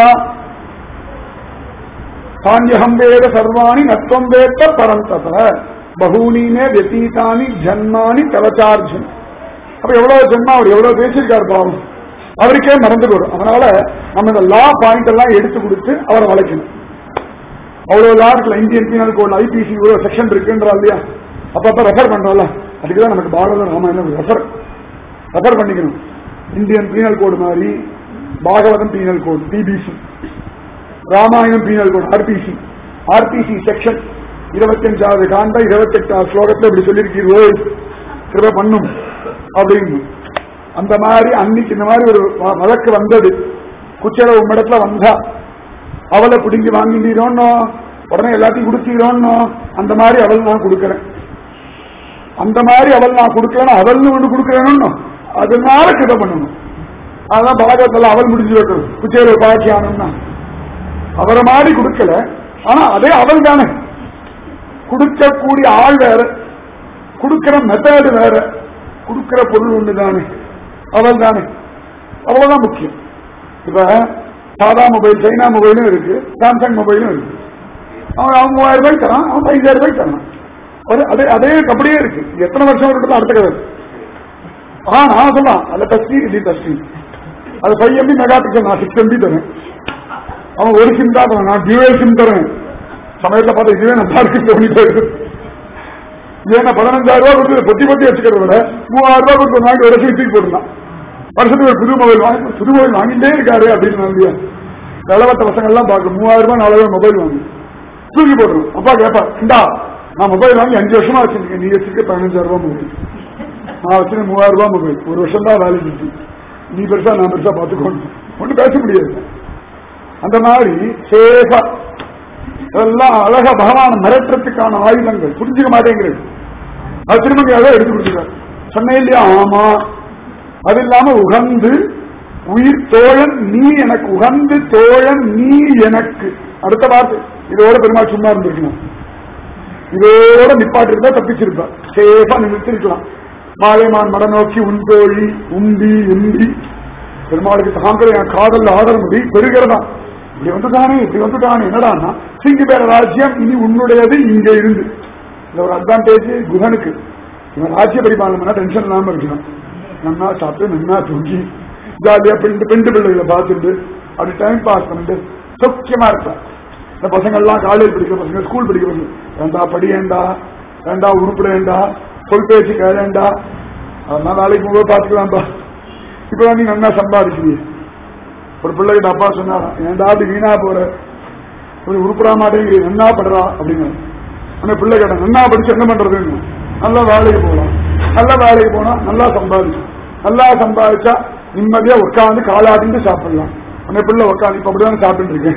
தானியகம் வேத சர்வாணி நத்வம் வேத்த பரந்தத பகூனிமே வெத்தீதானி ஜன்மானி தவச்சார்ஜன் அப்ப எவ்வளவு ஜென்மா அவர் எவ்வளவு பேசியிருக்காரு பாவம் அவருக்கே மறந்து போடும் அதனால நம்ம இந்த லா பாயிண்ட் எல்லாம் எடுத்து கொடுத்து அவரை வளைக்கணும் அவ்வளவு லா இருக்குல்ல இந்தியன் பீனல் கோட் ஐபிசி இவ்வளவு செக்ஷன் இருக்குன்றா இல்லையா அப்பப்ப ரெஃபர் பண்றோம்ல அதுக்குதான் நமக்கு பாரதம் ராமாயணம் ரெஃபர் ரெஃபர் பண்ணிக்கணும் இந்தியன் பீனல் கோடு மாதிரி பாகவதம் பீனல் கோடு பிபிசி ராமாயணம் penal code RPC RPC section இருபத்தஞ்சாவது காண்ட இருபத்தெட்டாவது ஸ்லோகத்துல இப்படி சொல்லியிருக்கீரோ கிருப பண்ணும் அப்படின்னு அந்த மாதிரி அன்னைக்கு இந்த மாதிரி ஒரு வ- வழக்கு வந்தது குச்சல உம்மிடத்துல வந்தா அவளை பிடுங்கி வாங்கிட்டீரோன்னோ உடனே எல்லாத்தையும் கொடுத்தீரோன்னோ அந்த மாதிரி அவள் நான் கொடுக்கறேன் அந்த மாதிரி அவள் நான் கொடுக்கலன்னா அவள்னு ஒண்ணு கொடுக்கறேன்னு அதனால கிருப பண்ணணும் அதான் பாகவத்தில் அவள் முடிஞ்சு வைக்கிறது குச்சேல பாக்கியானம்னா அவரை மாதிரி கொடுக்கல ஆனா அதே அவள் தானே கொடுக்கக்கூடிய ஆள் வேற கொடுக்கிற மெத்தடு வேற கொடுக்கிற பொருள் ஒண்ணு தானே அவள் தானே அவ்வளவுதான் முக்கியம் இப்ப சாதா மொபைல் சைனா மொபைலும் இருக்கு சாம்சங் மொபைலும் இருக்கு அவன் அவன் மூவாயிரம் ரூபாய்க்கு தரான் அவன் ஐந்தாயிரம் ரூபாய்க்கு தரான் அது- அதே அதே அப்படியே இருக்கு இது எத்தனை வருஷம் இருக்கட்டும் அடுத்த கதை ஆ நான் சொல்லலாம் அதுல டஸ்டி இது டஸ்டி அது ஃபைவ் எம்பி மெகா பிக்சல் நான் சிக்ஸ் எம்பி தரேன் அவன் ஒரு சிம் தான் தரேன் நான் டியூவல் சிம் தரேன் சமயத்துல பார்த்தா இதுவே நல்லா இருக்கு தோணிட்டு ஏன்னா பதினஞ்சாயிரம் ரூபாய் கொடுத்து பொத்தி பொத்தி வச்சுக்கிறத விட மூவாயிரம் ரூபாய் கொடுத்து வாங்கி ஒரு வருஷம் தூக்கி போட்டுலாம் வருஷத்துக்கு ஒரு புது மொபைல் வாங்கி புது மொபைல் வாங்கிட்டே இருக்காரு அப்படின்னு இல்லையா நிலவட்ட பசங்க எல்லாம் பார்க்க மூவாயிரம் ரூபாய் நாலாயிரம் மொபைல் வாங்கி தூக்கி போட்டுரும் அப்பா கேப்பா இந்தா நான் மொபைல் வாங்கி அஞ்சு வருஷமா வச்சிருக்கேன் நீ வச்சிருக்க பதினஞ்சாயிரம் ரூபாய் மொபைல் நான் வச்சிருக்கேன் மூவாயிரம் ரூபாய் மொபைல் ஒரு வருஷம் தான் வேலைக்கு நீ பெருசா நான் பெருசா பார்த்துக்கோணும் ஒன்றும் பேச முடியாது அந்த மாதிரி சேஃபா இதெல்லாம் அழகா பகவான் மிரட்டுறதுக்கான ஆயுதங்கள் புரிஞ்சுக்க மாட்டேங்கிறது அது திருமங்கையாக எடுத்து கொடுத்துருக்காரு சொன்னேன் இல்லையா ஆமா அது இல்லாம உகந்து உயிர் தோழன் நீ எனக்கு உகந்து தோழன் நீ எனக்கு அடுத்த வார்த்தை இதோட பெருமாள் சும்மா இருந்திருக்கணும் இதோட நிப்பாட்டி இருந்தா தப்பிச்சிருப்பா சேஃபா நிறுத்திருக்கலாம் மாலைமான் மட நோக்கி உன் தோழி உம்பி உம்பி பெருமாளுக்கு தாங்கள் என் காதல் ஆதரவு பெருகிறதா இப்படி வந்துட்டானே இப்படி வந்துட்டானே என்னடான்னா சிங்கி பேர ராஜ்யம் இனி உன்னுடையது இங்க இருந்து இந்த ஒரு அட்வான்டேஜ் குகனுக்கு இவன் ராஜ்ய பரிபாலனம் பண்ணா டென்ஷன் இல்லாம இருக்கணும் நன்னா சாப்பிட்டு நன்னா தூங்கி ஜாலியா பெண்டு பெண்டு பிள்ளைகளை பார்த்துட்டு அப்படி டைம் பாஸ் பண்ணிட்டு சௌக்கியமா இருப்பான் இந்த பசங்க எல்லாம் காலேஜ் படிக்கிற பசங்க ஸ்கூல் படிக்கிற பசங்க வேண்டா படியேண்டா வேண்டா உருப்பிடேண்டா சொல் பேச்சு கேளேண்டா அதெல்லாம் நாளைக்கு போய் பார்த்துக்கலாம்பா இப்ப நீ நல்லா சம்பாதிக்கிறீங்க ஒரு பிள்ளைகிட்ட அப்பா சொன்னாராம் ஏன்டா அப்படி வீணா போற ஒரு உருப்படா மாட்டேங்கிறீங்க என்ன படுறா அப்படின்னு அந்த பிள்ளை கேட்டேன் என்ன படிச்சு என்ன பண்றதுன்னு நல்லா வேலைக்கு போகலாம் நல்லா வேலைக்கு போனா நல்லா சம்பாதிக்கும் நல்லா சம்பாதிச்சா நிம்மதியா உட்காந்து காலாட்டிட்டு சாப்பிடலாம் அந்த பிள்ளை உட்காந்து இப்ப அப்படிதான் சாப்பிட்டு இருக்கேன்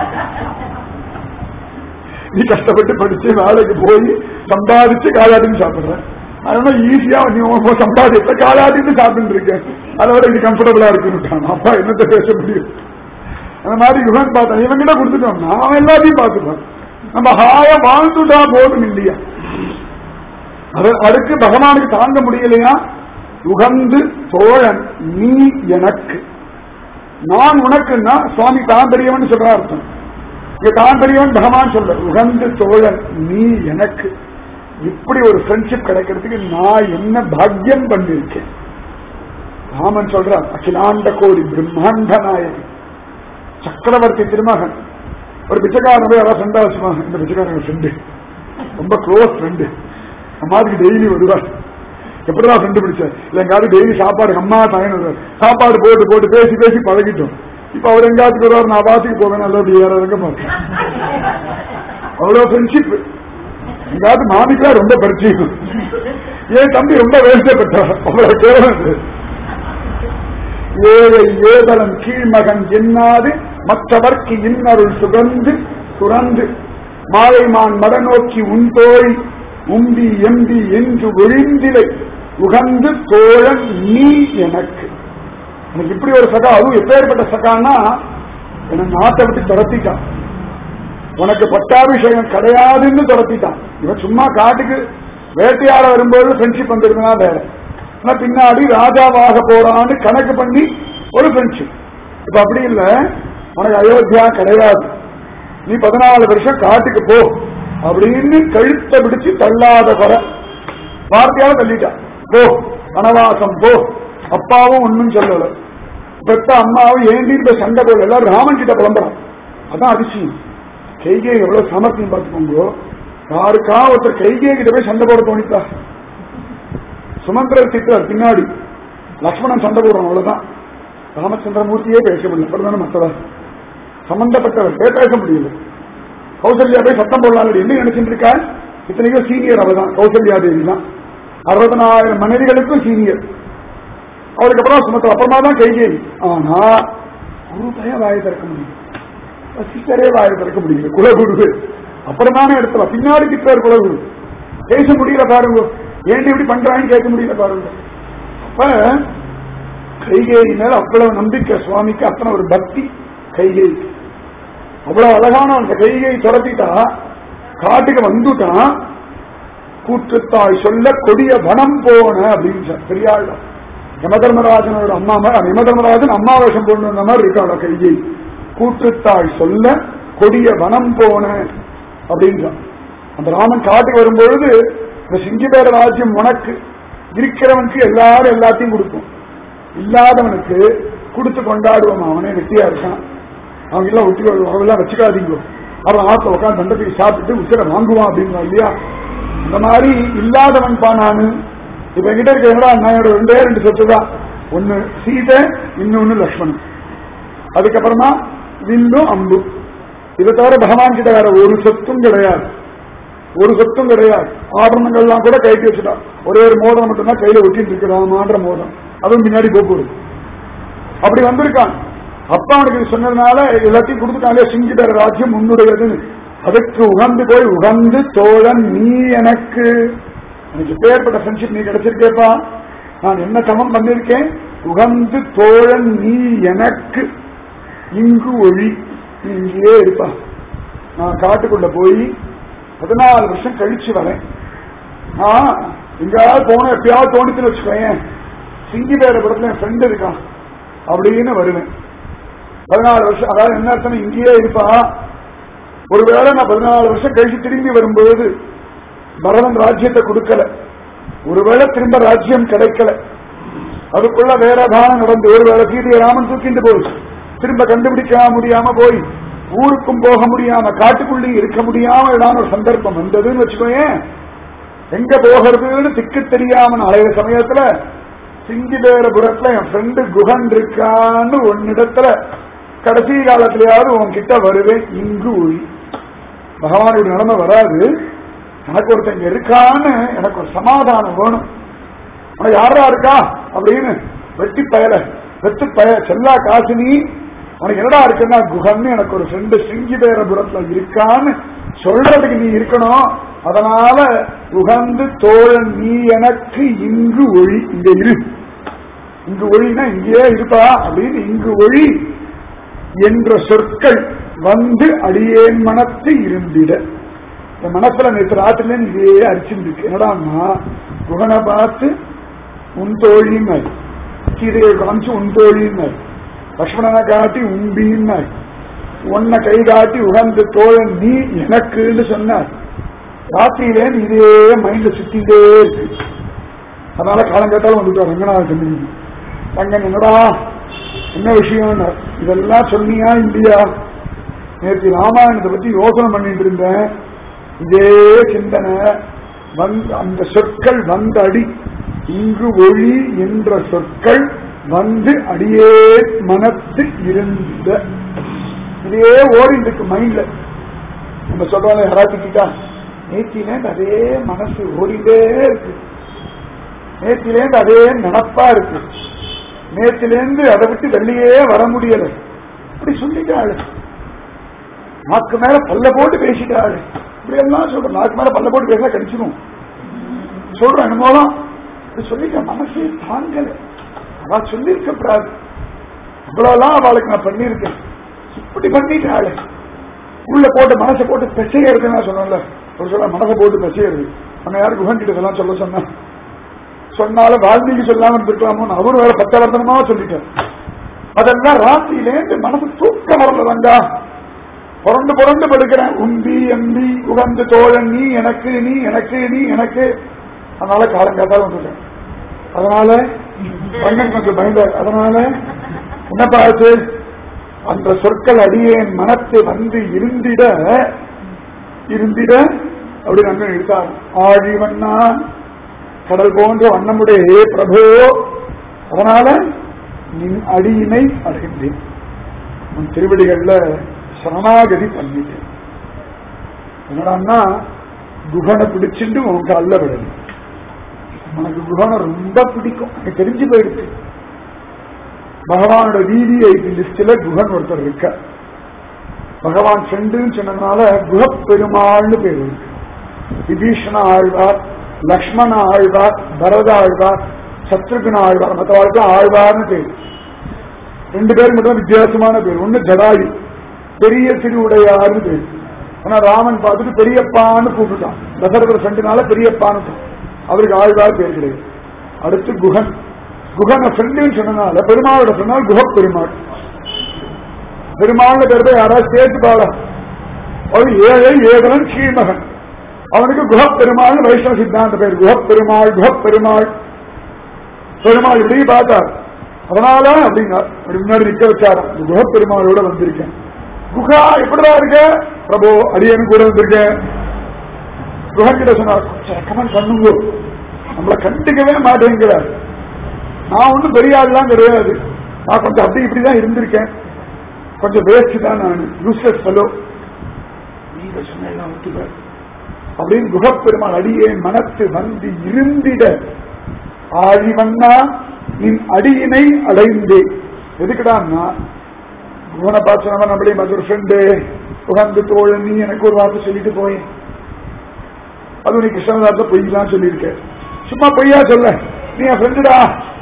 நீ கஷ்டப்பட்டு படிச்சு வேலைக்கு போய் சம்பாதிச்சு காலாட்டின்னு சாப்பிடுற அதனால ஈஸியா நீ உன் சம்பாதித்த காலாட்டின்னு சாப்பிட்டு இருக்கேன் அதை விட இது கம்ஃபர்டபுளா இருக்குன்னு அப்பா என்னத்த பேச முடியும் அந்த மாதிரி யுகன் பார்த்தா இவங்கிட்ட கொடுத்துட்டோம்னா அவன் எல்லாத்தையும் பார்த்துப்பான் நம்ம ஹாய வாழ்ந்துட்டா போதும் இல்லையா அது அடுத்து பகவானுக்கு தாங்க முடியலையா உகந்து தோழன் நீ எனக்கு நான் உனக்குன்னா சுவாமி தான் பெரியவன் சொல்ற அர்த்தம் இங்க தான் பெரியவன் பகவான் சொல்ல உகந்து தோழன் நீ எனக்கு இப்படி ஒரு ஃப்ரெண்ட்ஷிப் கிடைக்கிறதுக்கு நான் என்ன பாக்கியம் பண்ணிருக்கேன் ராமன் சொல்றார் அகிலாண்ட கோடி பிரம்மாண்ட நாயகன் சக்கரவர்த்தி திருமகன் ஒரு பிச்சைக்காரன் போய் யாராவது ஃப்ரெண்டா வச்சுப்பாங்க இந்த பிச்சைக்காரன் ஃப்ரெண்டு ரொம்ப க்ளோஸ் ஃப்ரெண்டு அம்மாவுக்கு டெய்லி வருவார் எப்படிதான் ஃப்ரெண்டு பிடிச்ச இல்ல எங்காவது டெய்லி சாப்பாடு அம்மா தாயன் வருவார் சாப்பாடு போட்டு போட்டு பேசி பேசி பழகிட்டோம் இப்ப அவர் எங்காத்துக்கு வருவார் நான் பாத்துக்கு போவேன் நல்லா அப்படி வேற இருக்க மாட்டேன் அவ்வளவு ஃப்ரெண்ட்ஷிப் எங்காவது மாமிக்கெல்லாம் ரொம்ப பரிச்சயம் என் தம்பி ரொம்ப வேண்டப்பட்டார் அவ்வளவு கேவலம் ஏழை ஏதலன் கீழ்மகன் எண்ணாது மற்றவர்க்கு இன்னருள் சுகந்து சுரந்து மாலைமான் மடநோக்கி உன் தோழி உம்பி எம்பி என்று ஒழிந்திலை உகந்து தோழன் நீ எனக்கு எனக்கு இப்படி ஒரு சகா அதுவும் எப்பேற்பட்ட சகான்னா என்ன நாட்டை விட்டு துரத்திட்டான் உனக்கு பட்டாபிஷேகம் கிடையாதுன்னு துரத்திட்டான் இவன் சும்மா காட்டுக்கு வேட்டையாட வரும்போது ஃப்ரெண்ட்ஷிப் வந்திருந்தா வேற ஆனா பின்னாடி ராஜாவாக போறான்னு கணக்கு பண்ணி ஒரு ஃப்ரெண்ட்ஷிப் இப்ப அப்படி இல்ல உனக்கு அயோத்தியா கிடையாது நீ பதினாலு வருஷம் காட்டுக்கு போ அப்படின்னு கழுத்தை பிடிச்சு தள்ளாத வர வார்த்தையால தள்ளிட்டான் போ வனவாசம் போ அப்பாவும் ஒன்னும் சொல்லல பெத்த அம்மாவும் ஏண்டி இந்த சண்டை போல எல்லாரும் ராமன் கிட்ட புலம்புறான் அதான் அதிசயம் கைகே எவ்வளவு சாமர்த்தியம் பார்த்துக்கோங்க யாருக்கா ஒருத்தர் கைகே கிட்ட போய் சண்டை போட தோணித்தா சுமந்திரர் திட்டார் பின்னாடி லக்ஷ்மணன் சண்டை போடுறான் அவ்வளவுதான் ராமச்சந்திரமூர்த்தியே பேச முடியல அப்புறம் மற்றவர் சம்பந்தப்பட்டவர் பே- பேச முடியல கௌசல்யா போய் சத்தம் போடலாம் என்ன நினைச்சிட்டு இருக்கா இத்தனைக்கும் சீனியர் அவ தான் கௌசல்யா தேவி தான் அறுபதனாயிரம் மனைவிகளுக்கும் சீனியர் அவருக்கு அப்புறம் சுமத்திர அப்புறமா தான் கைகேயி ஆனா ஒரு பையன் வாயை திறக்க முடியும் சிஸ்டரே வாயை திறக்க முடியல குலகுரு அப்புறமான இடத்துல பின்னாடி கிட்டார் குலகுரு பேச முடியல பாருங்க ஏன் இப்படி பண்றாங்கன்னு கேட்க முடியல பாருங்க அப்ப கைகேயி மேல அவ்வளவு நம்பிக்கை சுவாமிக்கு அத்தனை ஒரு பக்தி கைகேயி அவ்வளவு அழகான அந்த கைகை துரத்திட்டா காட்டுக்கு வந்துட்டான் கூற்றுத்தாய் சொல்ல கொடிய வனம் போன அப்படின்னு சொன்னார். பெரியாள் யமதர்மராஜனோட அம்மா மாதிரி யமதர்மராஜன் அம்மா வேஷம் கொண்டு வந்த மாதிரி இருக்காள கைகை கூற்றுத்தாய் சொல்ல கொடிய வனம் போன அப்படின்னு சொன்னார். அந்த ராமன் காட்டுக்கு வரும்பொழுது இந்த சிங்கிபேர ராஜ்யம் உனக்கு இருக்கிறவனுக்கு எல்லாரும் எல்லாத்தையும் கொடுக்கும் இல்லாதவனுக்கு கொடுத்து கொண்டாடுவோம் அவனே வெட்டியா இருக்கான் அவங்க எல்லாம் ஒட்டி அவெல்லாம் வச்சுக்காதீங்க அவன் ஆத்த உட்காந்து தண்டத்துக்கு சாப்பிட்டு உச்சிர வாங்குவான் அப்படின்னா இல்லையா இந்த மாதிரி இல்லாதவன் பா நானு இப்ப என்கிட்ட இருக்க என்னடா அண்ணாயோட ரெண்டே ரெண்டு சொத்து தான் ஒன்னு சீதை இன்னொன்னு லக்ஷ்மணன் அதுக்கப்புறமா வில்லும் அம்பு இதை தவிர பகவான் கிட்ட வேற ஒரு சொத்தும் கிடையாது ஒரு சொத்தும் கிடையாது ஆபரணங்கள்லாம் கூட கைக்கு வச்சுட்டான் ஒரே ஒரு மோதிரம் மட்டும்தான் கையில ஒட்டிட்டு இருக்கிறான் மோதிரம் அதுவும் பின்னாடி போகுது அப்படி வந்திருக்கான் அப்பா அவனுக்கு இது சொன்னதுனால எல்லாத்தையும் கொடுத்துட்டாங்க சிங்கிதர ராஜ்யம் உன்னுடையது அதுக்கு உகந்து போய் உகந்து தோழன் நீ எனக்கு எனக்கு பேர்பட்ட ஃப்ரெண்ட்ஷிப் நீ கிடைச்சிருக்கேப்பா நான் என்ன சமம் பண்ணிருக்கேன் உகந்து தோழன் நீ எனக்கு இங்கு ஒளி நீ இங்கேயே இருப்பா நான் காட்டுக்குள்ள போய் பதினாலு வருஷம் கழிச்சு வரேன் ஆ எங்கேயாவது போன எப்பயாவது தோணிச்சுன்னு வச்சுக்கோயேன் சிங்கி பேர படத்துல என் ஃப்ரெண்ட் இருக்கான் அப்படின்னு வருவேன் பதினாலு வருஷம் அதாவது என்ன அர்த்தம் இங்கேயே இருப்பா ஒருவேளை நான் பதினாலு வருஷம் கழிச்சு திரும்பி வரும்போது பரதன் ராஜ்யத்தை கொடுக்கல ஒருவேளை திரும்ப ராஜ்யம் கிடைக்கல அதுக்குள்ள வேற தானம் நடந்து ஒருவேளை சீதையை ராமன் தூக்கிட்டு போய் திரும்ப கண்டுபிடிக்க முடியாம போய் ஊருக்கும் போக முடியாம காட்டுக்குள்ளேயும் இருக்க முடியாம ஏதாவது ஒரு சந்தர்ப்பம் வந்ததுன்னு வச்சுக்கோயேன் எங்க போகிறதுன்னு திக்கு தெரியாம அலைய சமயத்துல சிங்கிபேரபுரத்துல என் ஃப்ரெண்டு குகன் இருக்கான்னு ஒன்னிடத்துல கடைசி காலத்திலேயாவது உன்கிட்ட வருவேன் இங்கு ஒளி பகவானுடைய நிலைமை வராது எனக்கு ஒருத்தன் இங்க இருக்கான்னு எனக்கு ஒரு சமாதானம் வேணும் உனக்கு யாரா இருக்கா அப்படின்னு வெட்டி பயல வெட்டு பய செல்லா காசினி உனக்கு என்னடா இருக்குன்னா குகன்னு எனக்கு ஒரு ஃப்ரெண்டு சிங்கிபேரபுரத்துல இருக்கான்னு சொல்றதுக்கு நீ இருக்கணும் அதனால உகந்து தோழன் நீ எனக்கு இங்கு ஒளி இங்க இரு இங்கு ஒளினா இங்கேயே இருப்பா அப்படின்னு இங்கு ஒளி என்ற சொற்கள் வந்து அடியேன் மனத்து இருந்திட இந்த மனசுல நேற்று ராத்திரில இதே அரிச்சுருக்கு என்னடான்னா குகனை பார்த்து உன் தோழின்னார் சீதையை காமிச்சு உன் தோழின்னார் லக்ஷ்மணனை காட்டி உம்பின்னார் உன்னை கை காட்டி உகந்த தோழன் நீ எனக்குன்னு சொன்னார் ராத்திரியிலே இதே மைண்ட்ல சுத்திட்டே இருக்கு அதனால காலம் கேட்டாலும் வந்துட்டார் ரங்கநாத சந்தி தங்கன் என்னடா என்ன விஷயம் இதெல்லாம் சொன்னியா இல்லையா நேற்று ராமாயணத்தை பத்தி யோசனை பண்ணிட்டு இருந்தேன் இதே சிந்தனை வந்து அந்த சொற்கள் வந்த அடி இங்கு ஒளி என்ற சொற்கள் வந்து அடியே மனத்து இருந்த இதே ஓடிட்டு இருக்கு மைண்ட்ல நம்ம சொல்றோம் யாராச்சுக்கிட்டா நேத்திலேருந்து அதே மனசு ஓடிட்டே இருக்கு நேத்திலேருந்து அதே நினப்பா இருக்கு நேத்திலேருந்து அதை விட்டு வெளியே வர முடியல இப்படி சொல்லிட்டாள் நாக்கு மேல பல்ல போட்டு பேசிட்டாள் இப்படி எல்லாம் சொல்ற நாக்கு மேல பல்ல போட்டு பேசினா கடிச்சிடும் சொல்றேன் என்னமோலாம் இப்படி சொல்லிட்ட மனசே தாங்கல அவ சொல்லியிருக்கப்படாது இவ்வளவுலாம் அவளுக்கு நான் பண்ணியிருக்கேன் இப்படி பண்ணிட்டாள் உள்ள போட்டு மனசை போட்டு பிசையறது நான் சொன்னேன்ல ஒரு சொல்ல மனசை போட்டு பிசையறது நம்ம யாரும் குகன் கிட்ட இதெல்லாம் சொல்ல சொன்னேன் சொன்னாலும் வால்மீகி சொல்லாம இருந்திருக்கலாமோ அவரும் வேற பத்தவர்த்தனமா சொல்லிட்டேன் அதெல்லாம் ராத்திரியிலேருந்து மனசு தூக்க வரல வந்தா புரண்டு புரண்டு படுக்கிறேன் உந்தி எந்தி உகந்து தோழன் நீ எனக்கு நீ எனக்கு நீ எனக்கு அதனால காலங்காத்தால வந்துட்டேன் அதனால கண்ணன் கொஞ்சம் பயந்தார் அதனால என்ன பார்த்து அந்த சொற்கள் அடியேன் மனத்தை வந்து இருந்திட இருந்திட அப்படின்னு அண்ணன் எடுத்தார் ஆழிவண்ணா கடல் போன்ற வண்ணமுடைய ஹே பிரபு அதனால நின் அடியினை அடைந்தேன் உன் திருவடிகள்ல சரணாகதி பண்ணிட்டேன் என்னடான்னா குகனை பிடிச்சிட்டு உன் காலில் விடணும் உனக்கு குகனை ரொம்ப பிடிக்கும் எனக்கு தெரிஞ்சு போயிடுச்சு பகவானோட விவிஐபி லிஸ்ட்ல குகன் ஒருத்தர் இருக்க பகவான் ஃப்ரெண்டுன்னு சொன்னதுனால குகப்பெருமாள்னு பேர் இருக்கு விபீஷண ஆழ்வார் லக்ஷ்மண ஆழ்வார் பரத ஆழ்வார் சத்ருகுண ஆழ்வார் மற்ற வாழ்க்கை ஆழ்வார்னு பேர் ரெண்டு பேர் மட்டும் வித்தியாசமான பேர் ஒண்ணு ஜடாயு பெரிய திருவுடையார்னு பேர் ஆனா ராமன் பார்த்துட்டு பெரியப்பான்னு கூப்பிட்டான் தசரதர் ஃப்ரெண்டுனால பெரியப்பான்னு அவருக்கு ஆழ்வார் பேர் கிடையாது அடுத்து குகன் குகன ஃப்ரெண்டுன்னு சொன்னனால பெருமாளோட சொன்னால் குஹப் பெருமாள் பெருமாள் பேர் போய் யாராவது சேர்த்து பாட அவர் ஏழை ஏகலன் ஸ்ரீமகன் அவனுக்கு குஹப் பெருமாள் வைஷ்ணவ சித்தாந்த பேர் குஹப் பெருமாள் குஹப் பெருமாள் பெருமாள் இப்படி பார்த்தார் அதனால அப்படின்னா அப்படி முன்னாடி நிக்க வச்சாராம் இந்த குஹப் பெருமாளோட வந்திருக்கேன் குஹா எப்படிதான் இருக்க பிரபு அடியனு கூட வந்திருக்கேன் குஹன் கிட்ட சொன்னார் கமன் பண்ணுங்க நம்மளை கண்டுக்கவே மாட்டேங்கிறார் நான் ஒன்றும் பெரிய ஆள்லாம் கிடையாது நான் கொஞ்சம் அப்படி இப்படிதான் இருந்திருக்கேன் கொஞ்சம் வேஸ்ட் தான் நான் யூஸ்லெஸ் ஃபெலோ நீங்க சொன்ன ஒத்துப்பார் அப்படின்னு குகப்பெருமாள் அடியே மனத்து வந்து இருந்திட ஆழிவண்ணா நின் அடியினை அடைந்தே எதுக்குடான்னா குகனை பார்த்து நம்ம நம்மளே மற்றொரு ஃப்ரெண்டு உகந்து தோழன் நீ எனக்கு ஒரு வார்த்தை சொல்லிட்டு போய் அது நீ கிருஷ்ணதாச பொய்லாம் சொல்லியிருக்க சும்மா பொய்யா சொல்ல நீ என் ஃப்ரெண்டுடா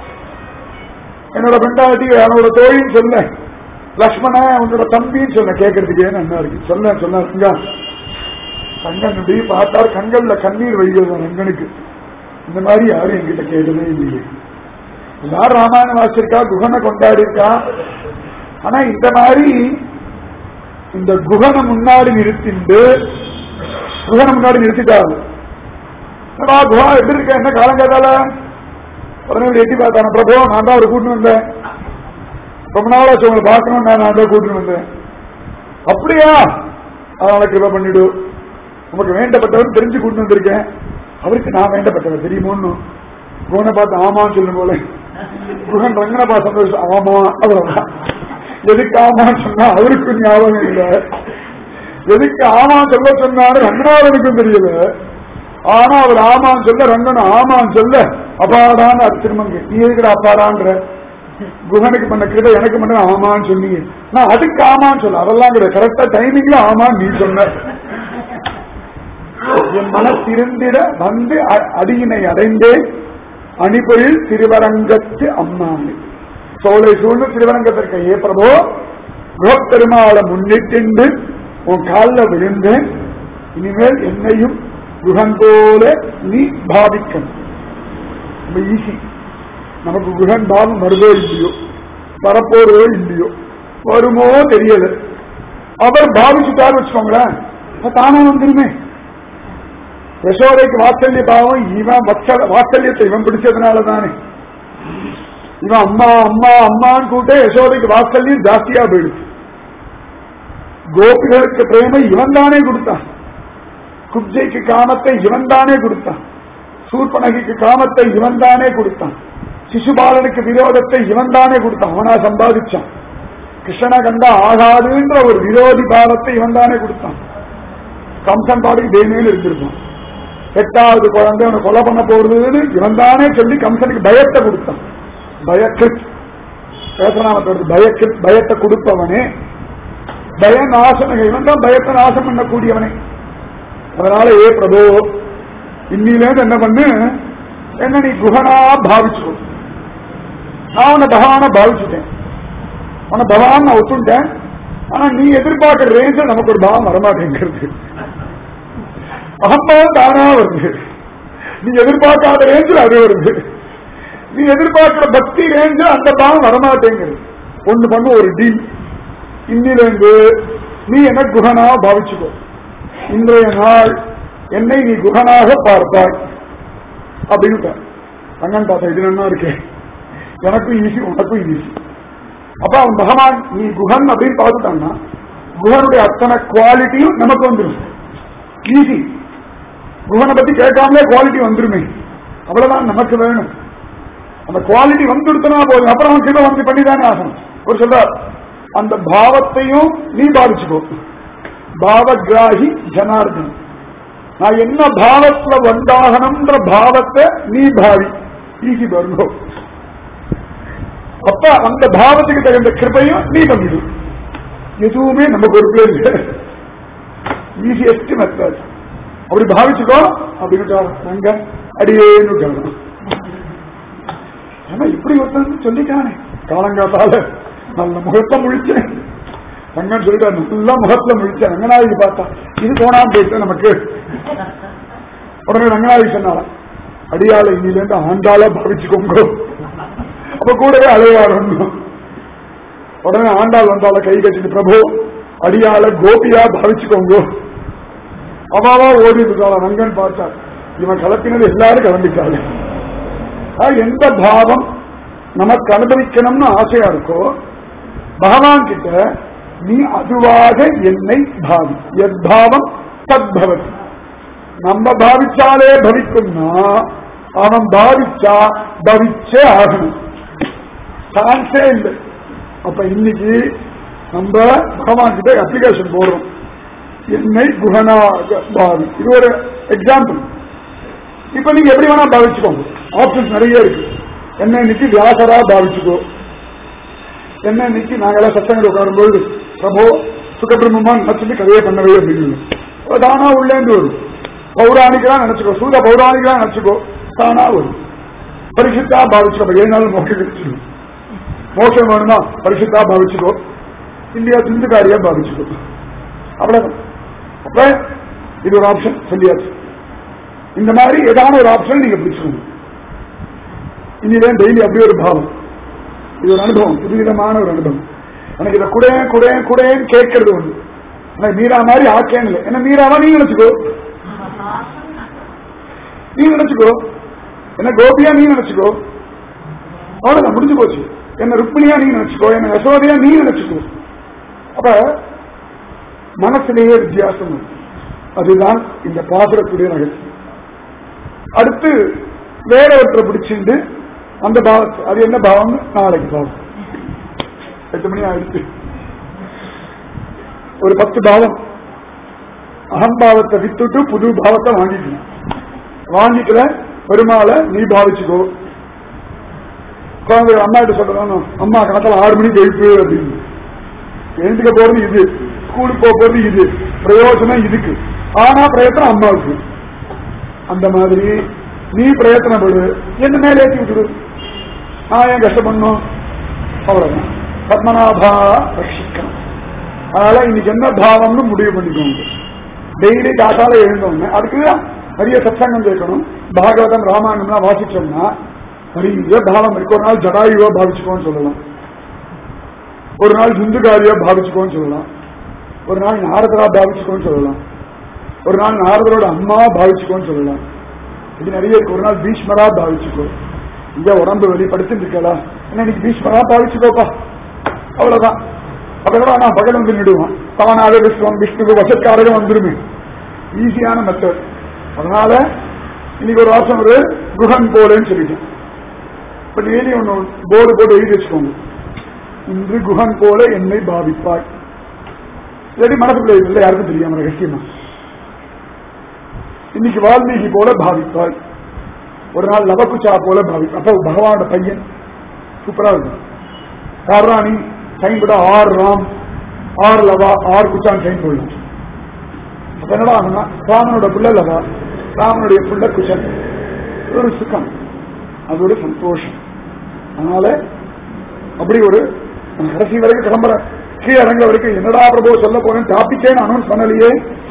என்னோட பெண்டாட்டி அவனோட தோழின்னு சொல்ல லக்ஷ்மண உன்னோட தம்பின்னு சொல்ல கேட்கறதுக்கு நல்லா இருக்கு சொல்ல சொல்ல ரங்கா கங்கன் இப்படி பார்த்தார் கண்கள்ல கண்ணீர் வைகிறது ரங்கனுக்கு இந்த மாதிரி யாரும் என்கிட்ட கேட்டதே இல்லையே எல்லாரும் ராமாயணம் வாசிச்சிருக்கா குகனை கொண்டாடி இருக்கா ஆனா இந்த மாதிரி இந்த குகனை முன்னாடி நிறுத்திண்டு குகனை முன்னாடி நிறுத்திட்டாரு என்னடா குஹா எப்படி இருக்க என்ன காலங்காத்தால உடனே இப்படி எட்டி பார்த்தான பிரபு நான் தான் ஒரு கூட்டு வந்தேன் ரொம்ப நாளாச்சு உங்களை பார்க்கணும் நான் தான் கூட்டு வந்தேன் அப்படியா அதனால கிருப பண்ணிடு உனக்கு வேண்டப்பட்டவர் தெரிஞ்சு கூட்டு வந்திருக்கேன் அவருக்கு நான் வேண்டப்பட்டவர் தெரியுமோன்னு குகனை பார்த்து ஆமான்னு சொல்லும் போல குகன் ரங்கனை பார்த்து சந்தோஷம் ஆமா அவ்வளவுதான் எதுக்கு ஆமான்னு சொன்னா அவருக்கு ஞாபகம் இல்லை எதுக்கு ஆமான்னு சொல்ல சொன்னாரு ரங்கநாதனுக்கும் தெரியல ஆனா அவர் ஆமான்னு சொல்ல ரங்கன் ஆமான்னு சொல்ல அப்பாடான்னு அது திருமங்க நீ எதுக்குற அப்பாடான்ற குகனுக்கு பண்ண கிட்ட எனக்கு மட்டும் ஆமான்னு சொன்னீங்க நான் அதுக்கு ஆமான்னு சொல்ல அதெல்லாம் கிடையாது கரெக்டா டைமிங்ல ஆமான்னு நீ சொன்ன என் மனத்திருந்திட வந்து அ- அடியினை அடைந்தேன் அணிபொழில் திருவரங்கத்து அம்மானி சோலை சூழ்ந்து திருவரங்கத்திற்கு ஏ பிரபோ குகப்பெருமாளை முன்னிட்டு உன் காலில் விழுந்தேன் இனிமேல் என்னையும் குகன் போல நீ பாவிக்கணும் ரொம்ப ஈஸி நமக்கு குகன் பாவம் வருதோ இல்லையோ வரப்போறதோ இல்லையோ வருமோ தெரியல அவர் பாவிச்சுட்டாரு வச்சுக்கோங்களேன் அப்ப தானே வந்துருமே யசோதைக்கு வாத்சல்ய பாவம் இவன் வத்சல வாத்சல்யத்தை இவன் பிடிச்சதுனால தானே இவன் அம்மா அம்மா அம்மான்னு கூட்ட யசோதைக்கு வாத்சல்யம் ஜாஸ்தியா போயிடுச்சு கோபிகளுக்கு பிரேமை இவன் தானே கொடுத்தான் குப்ஜைக்கு காமத்தை இவன் தானே கொடுத்தான் சூர்பனகிக்கு காமத்தை இவன் தானே கொடுத்தான் சிசுபாலனுக்கு விரோதத்தை இவன் தானே கொடுத்தான் அவனா சம்பாதிச்சான் கிருஷ்ணனை கண்டா ஆகாதுன்ற ஒரு விரோதி பாவத்தை இவன் தானே கொடுத்தான் கம்சன் பாட்டுக்கு தேனியில் இருந்திருப்பான் எட்டாவது குழந்தை அவனை கொலை பண்ண போறதுன்னு இவன் தானே சொல்லி கம்சனுக்கு பயத்தை கொடுத்தான் பயக்கிருத் பேசனாமத்தோடு பயக்கிருத் பயத்தை கொடுப்பவனே பய நாசன இவன் தான் பயத்தை நாசம் பண்ணக்கூடியவனே அதனால ஏ பிரபு இன்னிலேருந்து என்ன பண்ணு என்ன நீ குஹனா பாவிச்சுக்கோ நான் உன்னை பகவான பாவிச்சுட்டேன் உன்னை பகவான் நான் ஒத்துட்டேன் ஆனா நீ எதிர்பார்க்கிற ரேஞ்சில் நமக்கு ஒரு பாவம் வரமாட்டேங்கிறது அகம்பாவம் தானா வருது நீ எதிர்பார்க்காத ரேஞ்சில் அது வருது நீ எதிர்பார்க்கிற பக்தி ரேஞ்சில் அந்த பாவம் வரமாட்டேங்கிறது ஒண்ணு பண்ணு ஒரு டீல் இன்னிலிருந்து நீ என்ன குஹனா பாவிச்சுக்கோ இன்றைய நாள் என்னை நீ குஹனாக பார்த்தாய் அப்படின்னு தங்கன் பார்த்தா இது என்ன இருக்கே எனக்கும் ஈஸி உனக்கும் ஈஸி அப்ப அவன் பகவான் நீ குஹன் அப்படின்னு பார்த்துட்டான்னா குஹனுடைய அத்தனை குவாலிட்டியும் நமக்கு வந்துடும் ஈஸி குஹனை பத்தி கேட்காமலே குவாலிட்டி வந்துருமே அவ்வளவுதான் நமக்கு வேணும் அந்த குவாலிட்டி வந்துடுத்தனா போதும் அப்புறம் அவன் கிட்ட வந்து பண்ணிதானே ஆகணும் ஒரு சொல்றார் அந்த பாவத்தையும் நீ பாதிச்சுக்கோ பாவகிராகி ஜனார்தன் நான் என்ன பாவத்துல வந்தாகணும்ன்ற பாவத்தை நீ பாவி ஈஸி வருங்கோ அப்ப அந்த பாவத்துக்கு தகுந்த கிருபையும் நீ பண்ணிடு எதுவுமே நம்ம பொறுப்பே இல்லை ஈஸியஸ்ட் மெத்தட் அப்படி பாவிச்சுக்கோ அப்படின்னு நாங்க அடியேன்னு ஆனா இப்படி ஒருத்தன் சொல்லிட்டானே காலங்காத்தால நல்ல முகத்தை முழிச்சேன் ரங்கன் சொல்லிட்டா நல்லா முகத்துல முழிச்சேன் ரங்கநாயகி பார்த்தா இது போனான்னு போயிட்டு நமக்கு உடனே ரங்கநாயகி சொன்னாலாம் அடியாளை இன்னிலேருந்து ஆண்டாளா பாவிச்சுக்கோங்க அப்ப கூடவே அலையாடணும் உடனே ஆண்டாள் வந்தால கை கட்டிட்டு பிரபு அடியாள கோபியா பாவிச்சுக்கோங்க அவாவா ஓடி இருக்காளா ரங்கன் பார்த்தார் இவன் கலப்பினது எல்லாரும் கிளம்பிட்டாரு எந்த பாவம் நமக்கு அனுபவிக்கணும்னு ஆசையா இருக்கோ பகவான் கிட்ட நீ அதுவாக என்னை பாவி எத்பாவம் தத்பவதி நம்ம பாவிச்சாலே பவிக்கும்னா அவன் பாவிச்சா பவிச்சே ஆகணும் சான்ஸே இல்லை அப்ப இன்னைக்கு நம்ம பகவான் கிட்ட அப்ளிகேஷன் போடுறோம் என்னை குகனாக பாவி இது ஒரு எக்ஸாம்பிள் இப்ப நீங்க எப்படி வேணா பாவிச்சுக்கோங்க ஆப்ஷன்ஸ் நிறைய இருக்கு என்ன இன்னைக்கு வியாசரா பாவிச்சுக்கோ என்ன இன்னைக்கு நாங்கெல்லாம் சத்தங்கள் உட்காரும்போது பிரபோ சுகபிரம்மமான் நினைச்சிட்டு கதையை பண்ணவே அப்படின்னு தானா உள்ளேந்து வரும் பௌராணிகளா நினைச்சுக்கோ சூத பௌராணிகளா நினைச்சுக்கோ தானா வரும் பரிசுத்தா பாவிச்சுக்கோ ஏழு நாள் மோட்சம் கிடைச்சிடும் மோட்சம் வேணும்னா பரிசுத்தா பாவிச்சுக்கோ இல்லையா சிந்துக்காரியா பாவிச்சுக்கோ அவ்வளவுதான் அப்ப இது ஒரு ஆப்ஷன் சொல்லியாச்சு இந்த மாதிரி ஏதாவது ஒரு ஆப்ஷன் நீங்க பிடிச்சுக்கணும் இனிதான் டெய்லி அப்படி ஒரு பாவம் இது ஒரு அனுபவம் புதுவிதமான ஒரு அனுபவம் எனக்கு இதை குடே குடே குடேன்னு கேட்கறது ஒண்ணு ஆனா மீரா மாதிரி ஆக்கேன்னு இல்லை என்ன மீராவா நீ நினைச்சுக்கோ நீ நினைச்சுக்கோ என்ன கோபியா நீ நினைச்சுக்கோ அவ்வளவுதான் முடிஞ்சு போச்சு என்ன ருக்மிணியா நீ நினைச்சுக்கோ என்ன யசோதையா நீ நினைச்சுக்கோ அப்ப மனசுலேயே வித்தியாசம் இருக்கு. அதுதான் இந்த பாசுரத்துடைய ரகசியம் அடுத்து வேற ஒருத்தரை பிடிச்சிருந்து அந்த பாவத்தை அது என்ன பாவம் நாளைக்கு பாவம் எட்டு மணி ஆயிடுச்சு ஒரு பத்து பாவம் அகம்பாவத்தை வித்துட்டு புது பாவத்தை வாங்கிக்கணும் வாங்கிக்கல பெருமாளை நீ பாவிச்சுக்கோ குழந்தை அம்மா கிட்ட சொல்றோம் அம்மா கணக்கில் ஆறு மணிக்கு எழுப்பு அப்படின்னு எழுந்துக்க போறது இது ஸ்கூலுக்கு போக போறது இது பிரயோஜனம் இதுக்கு ஆனா பிரயத்தனம் அம்மாவுக்கு அந்த மாதிரி நீ பிரயத்தனப்படு என்ன மேலே ஏற்றி விட்டுடு நான் ஏன் கஷ்டப்படணும் அவ்வளவுதான் பத்மநாபா ரட்சிக்கணும் அதனால இன்னைக்கு என்ன பாவம்னு முடிவு பண்ணிக்கோங்க டெய்லி காத்தால எழுந்தோம்னு அதுக்கு நிறைய சத்சங்கம் கேட்கணும் பாகவதம் ராமாயணம்லாம் வாசிச்சோம்னா நிறைய பாவம் இருக்கு ஒரு நாள் ஜடாயுவா பாவிச்சுக்கோன்னு சொல்லலாம் ஒரு நாள் சிந்துகாரியா பாவிச்சுக்கோன்னு சொல்லலாம் ஒரு நாள் நாரதரா பாவிச்சுக்கோன்னு சொல்லலாம் ஒரு நாள் நாரதரோட அம்மா பாவிச்சுக்கோன்னு சொல்லலாம் இது நிறைய இருக்கு ஒரு நாள் பீஷ்மரா பாவிச்சுக்கோ இங்க உடம்பு வெளி படுத்துட்டு இருக்கலாம் இன்னைக்கு பீஷ்மரா பாவிச்சுக்கோப்பா அவ்வளவுதான் அப்பதான் நான் பகல் வந்து நிடுவான் தவனாக விஸ்வம் விஷ்ணுக்கு வசக்காரக வந்துருமே ஈஸியான மெத்தட் அதனால இன்னைக்கு ஒரு வாசம் ஒரு குஹன் போலன்னு சொல்லிட்டேன் இப்ப டெய்லி ஒண்ணு போர்டு போட்டு எழுதி வச்சுக்கோங்க இன்று குஹன் போல என்னை பாவிப்பாய் இல்லாட்டி மனசுக்குள்ள இல்லை யாருக்கும் தெரியாம ரகசியமா இன்னைக்கு வால்மீகி போல பாவிப்பாய் ஒரு நாள் லவகுச்சா போல பாவிப்பாய் அப்ப பகவானோட பையன் சூப்பரா இருக்கும் யாராணி சைன் கூட R Ram R Lava R குச்சான் சைன் போடலாம் அப்ப என்னடா ஆகுனா ராமனோட பிள்ளை லவா ராமனுடைய பிள்ளை குச்சன் ஒரு சுகம் அது ஒரு சந்தோஷம் அதனால அப்படி ஒரு நான் கடைசி வரைக்கும் கிளம்புறேன் கீழே இறங்க வரைக்கும் என்னடா பிரபு சொல்ல போறேன் டாபிக்கே நான் அனௌன்ஸ் பண்ணலையே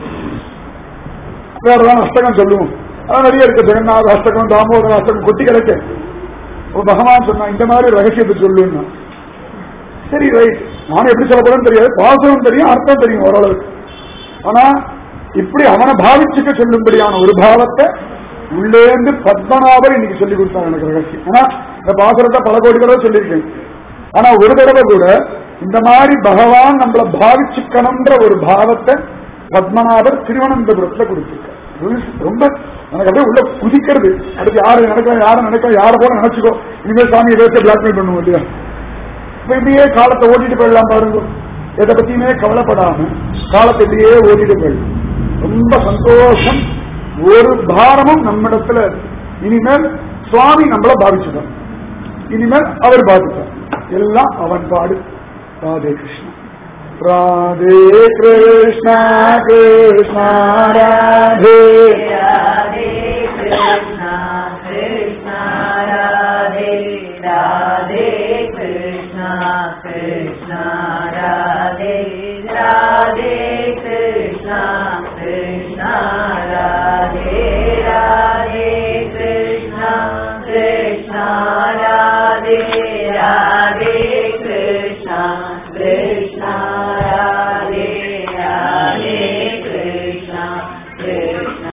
வேறதான் அஷ்டகம் சொல்லுவோம் அதான் நிறைய இருக்கு ஜெகநாத அஷ்டகம் தாமோதர அஷ்டகம் கொட்டி கிடைக்க ஒரு பகவான் சொன்னா இந்த மாதிரி ரகசியத்தை சொல்லுன்னா சரி ரைட் நானும் எப்படி சொல்ல போறேன்னு தெரியாது வாசகம் தெரியும் அர்த்தம் தெரியும் ஓரளவுக்கு ஆனா இப்படி அவனை பாவிச்சுக்க சொல்லும்படியான ஒரு பாவத்தை உள்ளேந்து பத்மநாபர் இன்னைக்கு சொல்லி கொடுத்தாங்க எனக்கு ரகசியம் ஆனா இந்த பாசுரத்தை பல கோடி தடவை சொல்லியிருக்கேன் ஆனா ஒரு தடவை கூட இந்த மாதிரி பகவான் நம்மள பாவிச்சுக்கணும்ன்ற ஒரு பாவத்தை பத்மநாபர் திருவனந்தபுரத்துல கொடுத்திருக்கார் ரொம்ப எனக்கு அப்படியே உள்ள குதிக்கிறது அடுத்து யாரு நினைக்கலாம் யாரும் நினைக்கலாம் யாரை போல நினைச்சுக்கோ இனிமேல் சாமி இதை பிளாக்மெயில் பண்ணுவோம் இல்லையா இப்ப இப்படியே காலத்தை ஓட்டிட்டு போயிடலாம் பாருங்க எதை பத்தியுமே கவலைப்படாம காலத்தை இப்படியே ஓட்டிட்டு போயிடலாம் ரொம்ப சந்தோஷம் ஒரு பாரமும் நம்மிடத்துல இனிமேல் சுவாமி நம்மள பாதிச்சுட்டார் இனிமேல் அவர் பாதித்தார் எல்லாம் அவன் பாடு ராதே கிருஷ்ணா ராதே கிருஷ்ணா கிருஷ்ணா ராதே राधे कृष्णा कृष्णा राधे राधे कृष्णा कृष्णा राधे राधे कृष्णा कृष्णा राधे राधे कृष्णा कृष्णा